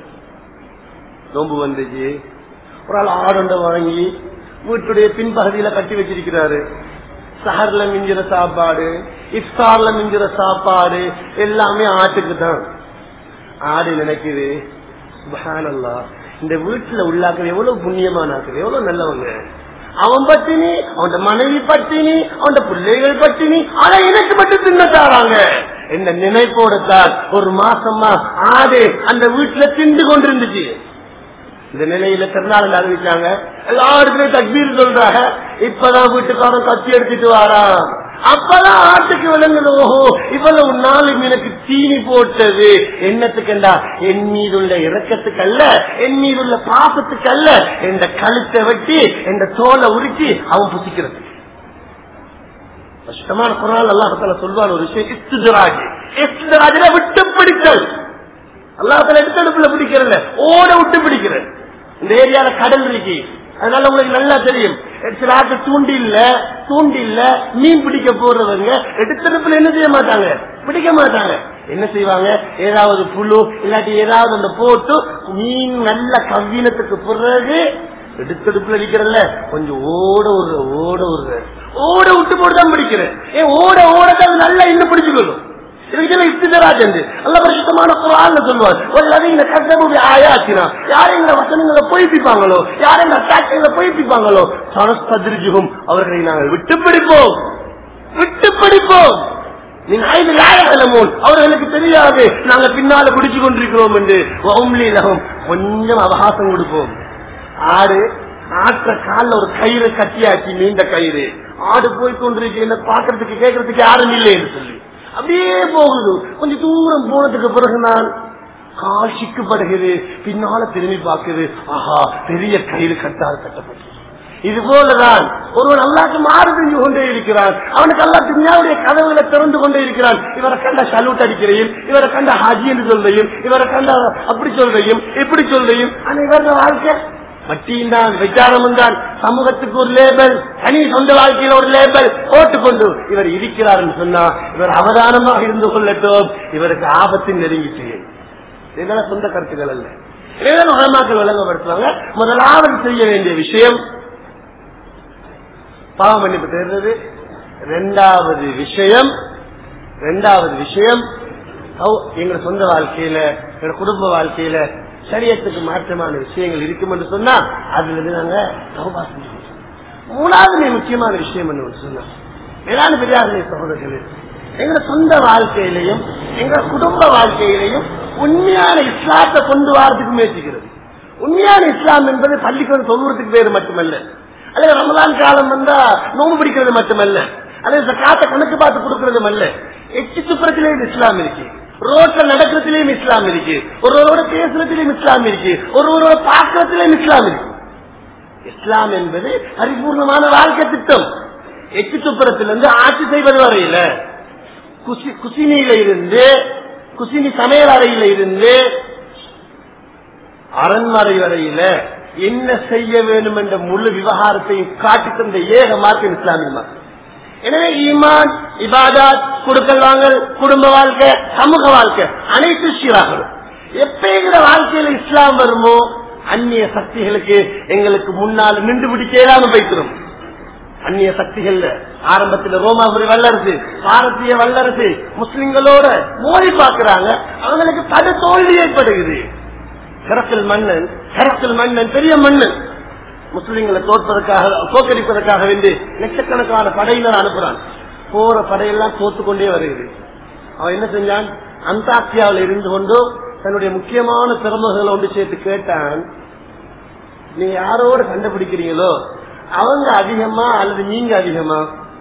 S1: நோம்பு வந்துச்சு ஒரு ஆள் ஆடண்டை வாங்கி வீட்டுடைய பின்பகுதியில கட்டி வச்சிருக்கிறாரு சஹர்ல மிஞ்சிற சாப்பாடு இஃப்தார்ல மிஞ்சிற சாப்பாடு எல்லாமே ஆட்டுக்கு தான் ஆடு நினைக்குது சுபஹானல்லாஹ் இந்த வீட்டுல உள்ளாக்கள் எவ்வளவு புண்ணியமானாக்கள் எவ்வளவு நல்லவங்க அவன் பட்டினி அவன் மனைவி பட்டினி அவன் பிள்ளைகள் பட்டினி ஆனா எனக்கு மட்டும் தின்ன தாராங்க இந்த நினைப்போட தான் ஒரு மாசமா ஆடு அந்த வீட்டுல திண்டு கொண்டிருந்துச்சு இந்த நிலையில திருநாள் அறிவிச்சாங்க எல்லா இடத்துலயும் தக்பீர் சொல்றாங்க இப்பதான் வீட்டுக்காரன் கத்தி எடுத்துட்டு வாரான் அப்பதான் ஆட்டுக்கு விளங்குது ஓஹோ இவ்வளவு நாளும் எனக்கு தீனி போட்டது என்னத்துக்குண்டா என் மீதுள்ள இறக்கத்துக்கு அல்ல என் மீதுள்ள பாசத்துக்கு அல்ல என்ற கழுத்தை வெட்டி என்ற தோலை உருக்கி அவன் புசிக்கிறது கஷ்டமான குரால் அல்லாஹால சொல்வான் ஒரு விஷயம் இஸ்துராஜ் இஸ்துராஜில விட்டு பிடித்தல் அல்லாஹால எடுத்தடுப்புல பிடிக்கிறல்ல ஓட விட்டு பிடிக்கிற இந்த ஏரியால கடல் இருக்கு அதனால உங்களுக்கு நல்லா தெரியும் சில ஆட்கள் தூண்டி இல்ல தூண்டி இல்ல மீன் பிடிக்க போறவங்க எடுத்தடுப்புல என்ன செய்ய மாட்டாங்க பிடிக்க மாட்டாங்க என்ன செய்வாங்க ஏதாவது புழு இல்லாட்டி ஏதாவது அந்த போட்டு மீன் நல்ல கவ்வினத்துக்கு பிறகு எடுத்தடுப்புல நிக்கிறல்ல கொஞ்சம் ஓட ஒரு ஓட ஒரு ஓட விட்டு போட்டு தான் பிடிக்கிறேன் ஏன் ஓட ஓட தான் நல்லா இன்னும் பிடிச்சுக்கணும் இதுக்கு இஸ்திதராஜ் என்று நல்ல பரிசுத்தமான குரான் சொல்லுவார் ஒரு இந்த கஷ்டமுடைய ஆயாச்சினா யார் எங்க வசனங்களை பொய்ப்பிப்பாங்களோ யார் எங்க அட்டாட்சிகளை பொய்ப்பிப்பாங்களோ சனஸ்திருஜுகும் அவர்களை நாங்கள் விட்டு பிடிப்போம் விட்டு பிடிப்போம் நீங்க ஐந்து லாயகலமோன் அவர்களுக்கு தெரியாது நாங்க பின்னால பிடிச்சு கொண்டிருக்கிறோம் என்று ஒம்லீலகம் கொஞ்சம் அவகாசம் கொடுப்போம் ஆடு ஆற்ற காலில் ஒரு கயிறு கட்டியாச்சு நீண்ட கயிறு ஆடு போய் கொண்டிருக்க பாக்குறதுக்கு கேட்கறதுக்கு யாரும் இல்லை என்று சொல்லி அப்படியே போகுது கொஞ்சம் தூரம் போனதுக்கு பிறகு நான் கால் சிக்குப்படுகிறது பின்னால திரும்பி பார்க்குது ஆஹா பெரிய கயிறு கட்டால் கட்டப்பட்டது இது போலதான் ஒருவன் அல்லாக்கு மாறு செஞ்சு கொண்டே இருக்கிறான் அவனுக்கு அல்லா துன்யாவுடைய கதவுகளை திறந்து கொண்டே இருக்கிறான் இவரை கண்ட சல்யூட் அடிக்கிறையும் இவரை கண்ட ஹாஜி என்று சொல்றையும் இவரை கண்ட அப்படி சொல்றையும் இப்படி சொல்றையும் ஆனா இவரது வாழ்க்கை வட்டியும் தான் விசாரமும் தான் சமூகத்துக்கு ஒரு லேபல் தனி சொந்த வாழ்க்கையில ஒரு லேபல் போட்டுக்கொண்டு இவர் இருக்கிறார் என்று சொன்னா இவர் அவதானமாக இருந்து கொள்ளட்டும் இவருக்கு ஆபத்து நெருங்கிட்டு இதெல்லாம் சொந்த கருத்துக்கள் அல்ல இதெல்லாம் மகமாக்கள் விளங்கப்படுத்துவாங்க முதலாவது செய்ய வேண்டிய விஷயம் பாவம் மன்னிப்பு தேர்ந்தது ரெண்டாவது விஷயம் ரெண்டாவது விஷயம் எங்க சொந்த வாழ்க்கையில எங்க குடும்ப வாழ்க்கையில சரியத்துக்கு மாற்றமான விஷயங்கள் இருக்கும் என்று சொன்னா அதுல இருந்து நாங்க தௌபா செஞ்சு மூணாவது மிக முக்கியமான விஷயம் என்ன சொன்னா வேளாண் பெரியார்களே சகோதரர்களே எங்க சொந்த வாழ்க்கையிலையும் எங்க குடும்ப வாழ்க்கையிலையும் உண்மையான இஸ்லாத்தை கொண்டு வரதுக்கு முயற்சிக்கிறது உண்மையான இஸ்லாம் என்பது பள்ளிக்கு சொல்றதுக்கு பேரு மட்டுமல்ல அல்லது ரமலான் காலம் வந்தா நோம்பு பிடிக்கிறது மட்டுமல்ல அல்லது காத்த கணக்கு பார்த்து கொடுக்கறதும் அல்ல எச்சு துப்புறத்திலேயும் இஸ்லாம் இருக்கு ரோட்ல நடக்கிறதுலயும் இஸ்லாம் இருக்கு ஒருவரோட பேசுறதுலயும் இஸ்லாம் இருக்கு ஒருவரோட பார்க்கறதுலயும் இஸ்லாம் இருக்கு இஸ்லாம் என்பது பரிபூர்ணமான வாழ்க்கை திட்டம் எச்சு துப்புரத்திலிருந்து ஆட்சி செய்வது வரையில குசி குசினியில இருந்து குசினி சமையல் அறையில இருந்து அரண்மனை வரையில என்ன செய்ய வேண்டும் என்ற முழு விவகாரத்தையும் காட்டி தந்த ஏக மார்க்கம் இஸ்லாமிய மார்க்கம் எனவே ஈமான் இபாதாத் கொடுக்கல் வாங்கல் குடும்ப வாழ்க்கை சமூக வாழ்க்கை அனைத்து சீராகணும் எப்பேங்கிற வாழ்க்கையில இஸ்லாம் வருமோ அந்நிய சக்திகளுக்கு எங்களுக்கு முன்னால் நின்று பிடிக்க இயலாம போய்க்கிறோம் அந்நிய சக்திகள் ஆரம்பத்தில் ரோமாபுரி வல்லரசு பாரதிய வல்லரசு முஸ்லிம்களோட மோதி பார்க்கிறாங்க அவங்களுக்கு பல தோல்வி ஏற்படுகிறது கரத்தில் மன்னன் கரத்தில் மன்னன் பெரிய மன்னன் முஸ்லிம்களை தோற்பதற்காக தோற்கடிப்பதற்காக வேண்டி லட்சக்கணக்கான படையினர் அனுப்புறான் போற படையெல்லாம் தோத்து கொண்டே வருகிறது அவன் என்ன செஞ்சான் அந்தாக்கியாவில் இருந்து கொண்டு தன்னுடைய முக்கியமான பிரமுகர்களை ஒன்று சேர்த்து கேட்டான் நீங்க யாரோட கண்டுபிடிக்கிறீங்களோ அவங்க அதிகமா அல்லது நீங்க அதிகமா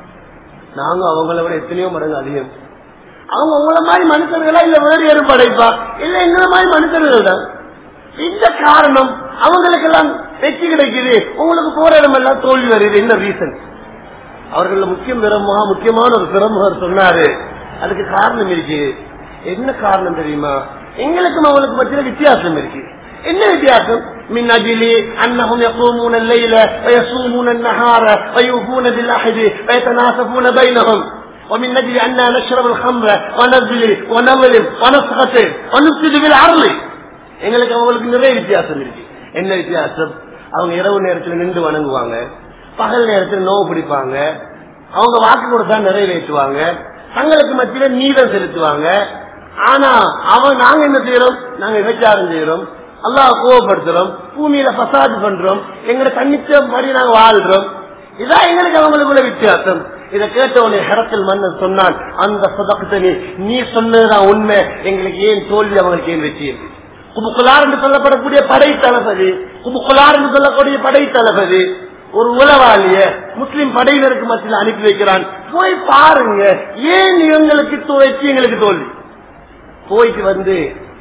S1: நாங்க அவங்கள விட எத்தனையோ மடங்கு அதிகம் அவங்க உங்கள மாதிரி மனுஷர்களா இல்ல வேறு யாரும் படைப்பா இல்ல எங்களை மாதிரி மனுஷர்கள் தான் இந்த காரணம் அவங்களுக்கு எல்லாம் வெற்றி கிடைக்குது உங்களுக்கு போற இடமெல்லாம் தோல்வி வருது என்ன ரீசன் அவர்கள் முக்கியம் பிரம்மா முக்கியமான ஒரு பிரமுகர் சொன்னாரு அதுக்கு காரணம் இருக்கு என்ன காரணம் தெரியுமா எங்களுக்கும் அவங்களுக்கு மத்தியில வித்தியாசம் இருக்கு என்ன வித்தியாசம் من أجل أنهم يقومون الليل ويصومون النهار ويوفون بالعهد ويتناسفون بينهم ومن أجل أننا نشرب الخمر ونزل ونظلم ونسخط ونفسد بالعرض எங்களுக்கு அவங்களுக்கு நிறைய வித்தியாசம் இருக்கு என்ன வித்தியாசம் அவங்க இரவு நேரத்தில் நின்று வணங்குவாங்க பகல் நேரத்தில் நோவு பிடிப்பாங்க அவங்க வாக்கு கொடுத்தா நிறைவேற்றுவாங்க தங்களுக்கு மத்தியில நீதம் செலுத்துவாங்க ஆனா அவன் நாங்க என்ன செய்யறோம் நாங்க விபச்சாரம் செய்யறோம் அல்லாஹ் கோவப்படுத்துறோம் பூமியில பசாது பண்றோம் எங்களை தன்னிச்சபடி நாங்க வாழ்றோம் இதான் எங்களுக்கு அவங்களுக்குள்ள வித்தியாசம் இதை கேட்டவனே ஹரத்தில் மன்னன் சொன்னான் அந்த சதகத்தனி நீ சொன்னதுதான் உண்மை எங்களுக்கு ஏன் தோல்வி அவங்களுக்கு ஏன் வெற்றி இருக்கு குபுக்குலார் என்று சொல்லப்படக்கூடிய படை தளபதி குபுக்குலார் என்று சொல்லக்கூடிய படை தளபதி ஒரு உளவாளிய முஸ்லிம் படையினருக்கு மத்தியில் அனுப்பி வைக்கிறான் போய் பாருங்க ஏன் இவங்களுக்கு துவைச்சு எங்களுக்கு தோல்வி போயிட்டு வந்து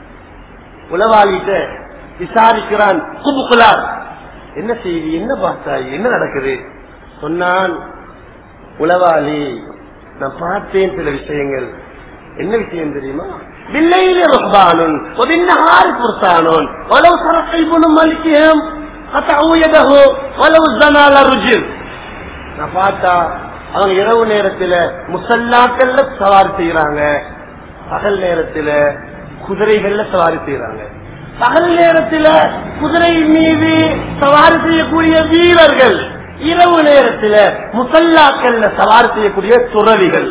S1: உளவாளிட்ட விசாரிக்கிறான் குபுக்குலார் என்ன செய்தி என்ன பார்த்தாய் என்ன நடக்குது சொன்னான் உளவாளி நான் பார்த்தேன் சில விஷயங்கள் என்ன விஷயம் தெரியுமா بالليل رهبان وبالنهار فرسان ولو سرق ابن ملكهم قطعوا يده ولو زنا لرجل நான் பார்த்தா அவங்க இரவு நேரத்துல முசல்லாக்கள்ல சவாரி செய்யறாங்க பகல் நேரத்துல குதிரைகள்ல சவாரி செய்யறாங்க பகல் நேரத்துல குதிரை மீது சவாரி செய்யக்கூடிய வீரர்கள் இரவு நேரத்தில் முசல்லாக்கல்ல சவார் செய்யக்கூடிய துறவிகள்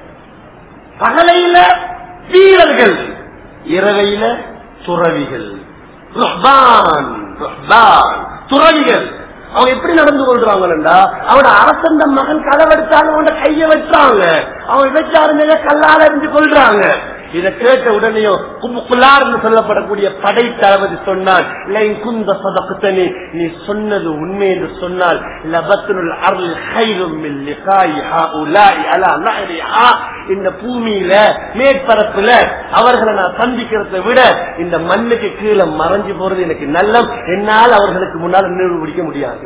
S1: பகலையில வீரர்கள் இரவையில துறவிகள் ருஹ்பான், ருஹ்பான், துறவிகள் அவங்க எப்படி நடந்து கொள்றாங்கன்னா அவனோட அரசந்த மகன் களவெடுத்தாலும் அவனோட கைய வச்சாங்க அவன் விபச்சாரம் கல்லால இருந்து கொள்றாங்க இதை கேட்ட உடனேயும் கும்புக்குள்ளார் என்று சொல்லப்படக்கூடிய படை தளபதி சொன்னால் "லைன் குந்த சதகுத்தனி நீ சொன்னது உண்மை என்று சொன்னால் லபத்துல் அருள் ஹைரும் மின் லிகாய் ஹாஉலாஇ அலா நஹரிஹா." இந்த பூமியில மேற்பரப்புல அவர்களை நான் சந்திக்கிறதை விட இந்த மண்ணுக்கு கீழே மறைஞ்சு போறது எனக்கு நல்லம் என்னால் அவர்களுக்கு முன்னால் நினைவு பிடிக்க முடியாது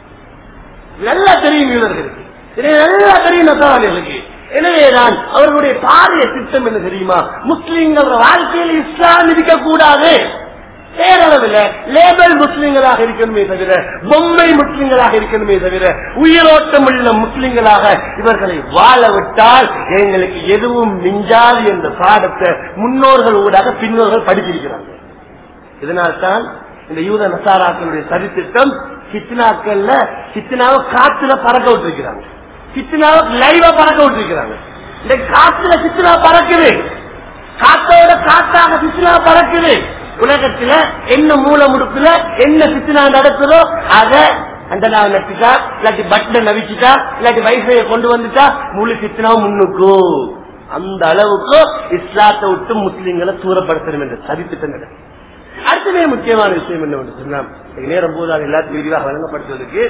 S1: நல்லா தெரியும் இவர்களுக்கு இது நல்லா தெரியும் நசாவாளிகளுக்கு எனவேதான் அவர்களுடைய பாரிய திட்டம் என்ன தெரியுமா முஸ்லிம்கள் வாழ்க்கையில் இஸ்லாம் இருக்க கூடாது பேரளவில் லேபல் முஸ்லிம்களாக இருக்கணுமே தவிர பொம்மை முஸ்லிம்களாக இருக்கணுமே தவிர உயிரோட்டம் உள்ள முஸ்லிம்களாக இவர்களை வாழ விட்டால் எங்களுக்கு எதுவும் மிஞ்சாது என்ற பாடத்தை முன்னோர்கள் ஊடாக பின்னோர்கள் படிச்சிருக்கிறாங்க இதனால்தான் இந்த யூத நசாராக்களுடைய சரித்திட்டம் சித்தினாக்கள்ல சித்தினாவை காத்துல பறக்க விட்டுருக்கிறாங்க சித்தினாவை லைவா பறக்க விட்டுருக்கிறாங்க இந்த காத்துல சித்தினா பறக்குது காத்தோட காத்தாக சித்தினா பறக்குது உலகத்துல என்ன மூல முடுப்புல என்ன சித்தினா நடக்குதோ அத அந்த நான் நட்டுட்டா இல்லாட்டி பட்டனை நவிச்சுட்டா இல்லாட்டி வைஃபைய கொண்டு வந்துட்டா முழு சித்தினாவும் முன்னுக்கு அந்த அளவுக்கு இஸ்லாத்தை விட்டு முஸ்லிம்களை தூரப்படுத்தணும் என்ற சரித்திட்டம் நடக்கும் அடுத்ததே முக்கியமான விஷயம் என்ன சொன்னா நேரம் போது அது எல்லாத்தையும் விரிவாக வழங்கப்படுத்துவதற்கு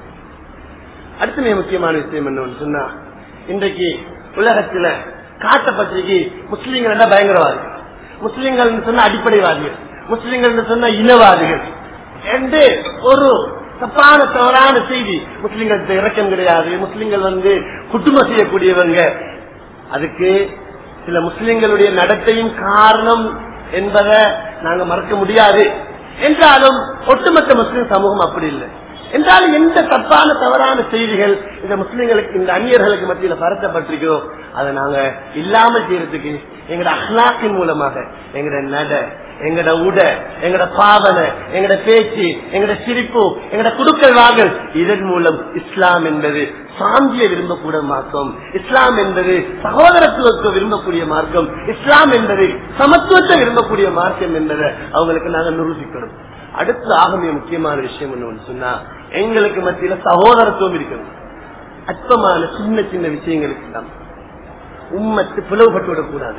S1: அடுத்த மிக முக்கியமான விஷயம் என்ன சொன்னா இன்றைக்கு உலகத்துல காட்ட பத்திரிகை முஸ்லீம்கள் என்ன பயங்கரவாதிகள் முஸ்லீம்கள் சொன்ன அடிப்படைவாதிகள் முஸ்லீம்கள் சொன்ன இனவாதிகள் என்று ஒரு தப்பான தவறான செய்தி முஸ்லீம்களுக்கு இறக்கம் கிடையாது முஸ்லீம்கள் வந்து குடும்பம் செய்யக்கூடியவங்க அதுக்கு சில முஸ்லிம்களுடைய நடத்தையும் காரணம் என்பதை நாங்க மறக்க முடியாது என்றாலும் ஒட்டுமொத்த முஸ்லிம் சமூகம் அப்படி இல்லை என்றாலும் எந்த தப்பான தவறான செய்திகள் இந்த முஸ்லிம்களுக்கு இந்த அந்நியர்களுக்கு மத்தியில பரத்தப்பட்டிருக்கிறோ அதை நாங்க இல்லாமல் செய்யறதுக்கு எங்கட அஹ்லாக்கின் மூலமாக எங்கட நட எங்கட உட எங்கட பாவனை எங்கட பேச்சு எங்கட சிரிப்பு எங்கட குடுக்கல் வாங்கல் இதன் மூலம் இஸ்லாம் என்பது சாந்தியை விரும்பக்கூடிய மார்க்கம் இஸ்லாம் என்பது சகோதரத்துவத்தை விரும்பக்கூடிய மார்க்கம் இஸ்லாம் என்பது சமத்துவத்தை விரும்பக்கூடிய மார்க்கம் என்பதை அவங்களுக்கு நாங்க நிரூபிக்கணும் அடுத்து ஆகவே முக்கியமான விஷயம் என்ன சொன்னா எங்களுக்கு மத்தியில சகோதரத்துவம் இருக்கணும் அற்பமான சின்ன சின்ன விஷயங்களுக்கு தான் உம்மத்து பிளவுபட்டு விடக்கூடாது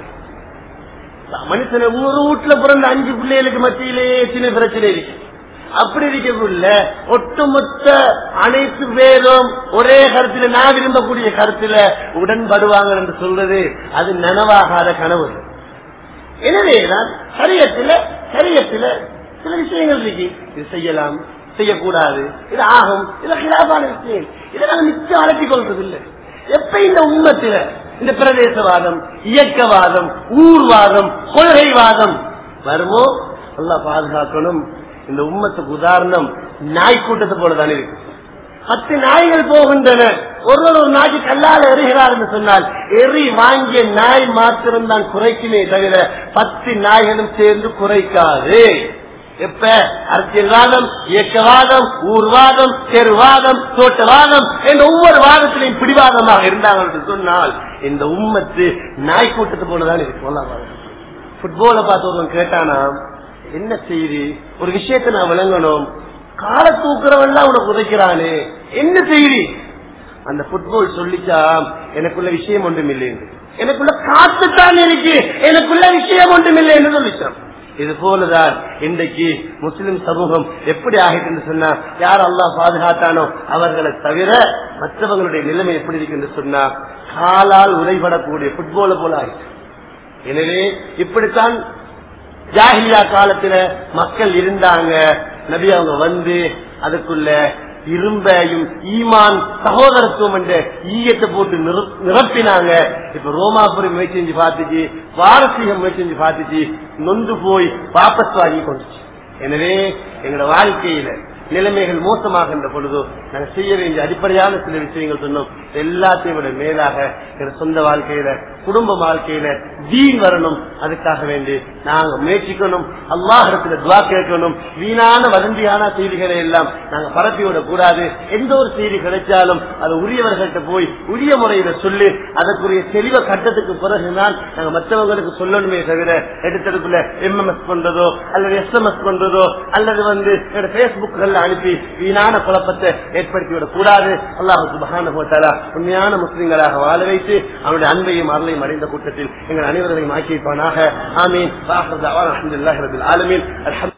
S1: மனுஷன ஒரு வீட்டுல பிறந்த அஞ்சு பிள்ளைகளுக்கு மத்தியிலே சின்ன பிரச்சனை இருக்கு அப்படி இருக்கக்குள்ள ஒட்டுமொத்த அனைத்து பேரும் ஒரே கருத்துல நான் விரும்பக்கூடிய கருத்துல உடன்படுவாங்க என்று சொல்றது அது நனவாகாத கனவு எனவேதான் சரியத்துல சரியத்துல சில விஷயங்கள் இருக்கு இது செய்யலாம் செய்யக்கூடாது இது ஆகும் இது கிலாபான விஷயம் இதை நாங்கள் நிச்சயம் அழைத்துக் கொள்றது இல்லை எப்ப இந்த உண்மத்தில இந்த பிரதேசவாதம் இயக்கவாதம் ஊர்வாதம் கொள்கைவாதம் வருமோ நல்லா பாதுகாக்கணும் இந்த உம்மத்துக்கு உதாரணம் நாய் கூட்டத்தை போலதான் இருக்கு பத்து நாய்கள் போகின்றன ஒருவர் ஒரு நாய்க்கு கல்லால் எறிகிறார் என்று சொன்னால் எறி வாங்கிய நாய் மாத்திரம்தான் குறைக்குமே தவிர பத்து நாய்களும் சேர்ந்து குறைக்காது எப்ப அரசியல்வாதம் இயக்கவாதம் ஊர்வாதம் தெருவாதம் தோட்டவாதம் என்ற ஒவ்வொரு வாதத்திலையும் பிடிவாதமாக இருந்தாங்க என்று சொன்னால் இந்த உம்மத்து நாய் கூட்டத்தை போலதான் இருக்கு புட்பால பார்த்து ஒருவன் கேட்டானா என்ன செய்தி ஒரு விஷயத்தை நான் விளங்கணும் கால தூக்குறவெல்லாம் உனக்கு உதைக்கிறானே என்ன செய்தி அந்த புட்பால் சொல்லிச்சா எனக்குள்ள விஷயம் ஒன்றும் இல்லை எனக்குள்ள காத்துத்தான் இருக்கு எனக்குள்ள விஷயம் ஒன்றும் இல்லை என்று சொல்லிச்சான் இது போலதான் இன்றைக்கு முஸ்லிம் சமூகம் எப்படி ஆகிட்டு சொன்னா யார் அல்லா பாதுகாத்தானோ அவர்களை தவிர மற்றவங்களுடைய நிலைமை எப்படி இருக்கு என்று சொன்னா காலால் உரைபடக்கூடிய புட்பால போல ஆயிடுச்சு எனவே இப்படித்தான் ஜாகிலியா காலத்துல மக்கள் இருந்தாங்க நபி அவங்க வந்து அதுக்குள்ள இரும்பையும் ஈமான் சகோதரத்துவம் என்ற ஈயத்தை போட்டு நிரப்பினாங்க இப்ப ரோமாபுரி முயற்சி செஞ்சு பார்த்துச்சு பாரசீகம் முயற்சி செஞ்சு பார்த்துச்சு நொந்து போய் வாபஸ் வாங்கி கொண்டுச்சு எனவே எங்களோட வாழ்க்கையில நிலைமைகள் மோசமாகின்ற பொழுதோ நாங்கள் செய்ய வேண்டிய அடிப்படையான சில விஷயங்கள் சொன்னோம் எல்லாத்தையும் விட மேலாக எங்க சொந்த வாழ்க்கையில குடும்ப வாழ்க்கையில தீன் வரணும் அதுக்காக வேண்டி நாங்க முயற்சிக்கணும் அல்லாஹிடத்துல துவா கேட்கணும் வீணான வதந்தியான செய்திகளை எல்லாம் நாங்க பரப்பி விடக் கூடாது எந்த ஒரு செய்தி கிடைச்சாலும் அது உரியவர்கள்ட்ட போய் உரிய முறையில சொல்லி அதற்குரிய தெளிவ கட்டத்துக்கு பிறகுதான் நாங்க மற்றவங்களுக்கு சொல்லணுமே தவிர எடுத்தடுப்புல எம்எம்எஸ் பண்றதோ அல்லது எஸ்எம்எஸ் பண்றதோ அல்லது வந்து பேஸ்புக்கள் அனுப்பி வீணான குழப்பத்தை ஏற்படுத்தி விடக் கூடாது அல்லாஹு சுபஹான உண்மையான முஸ்லிம்களாக வாழ வைத்து அவனுடைய அன்பையும் அருளையும் அடைந்த கூட்டத்தில் எங்கள் அனைவரையும் ஆக்கி வைப்பானாக ஆமீன் அலமதுல்லாஹி ரபில் ஆலமீன் அல்ஹம்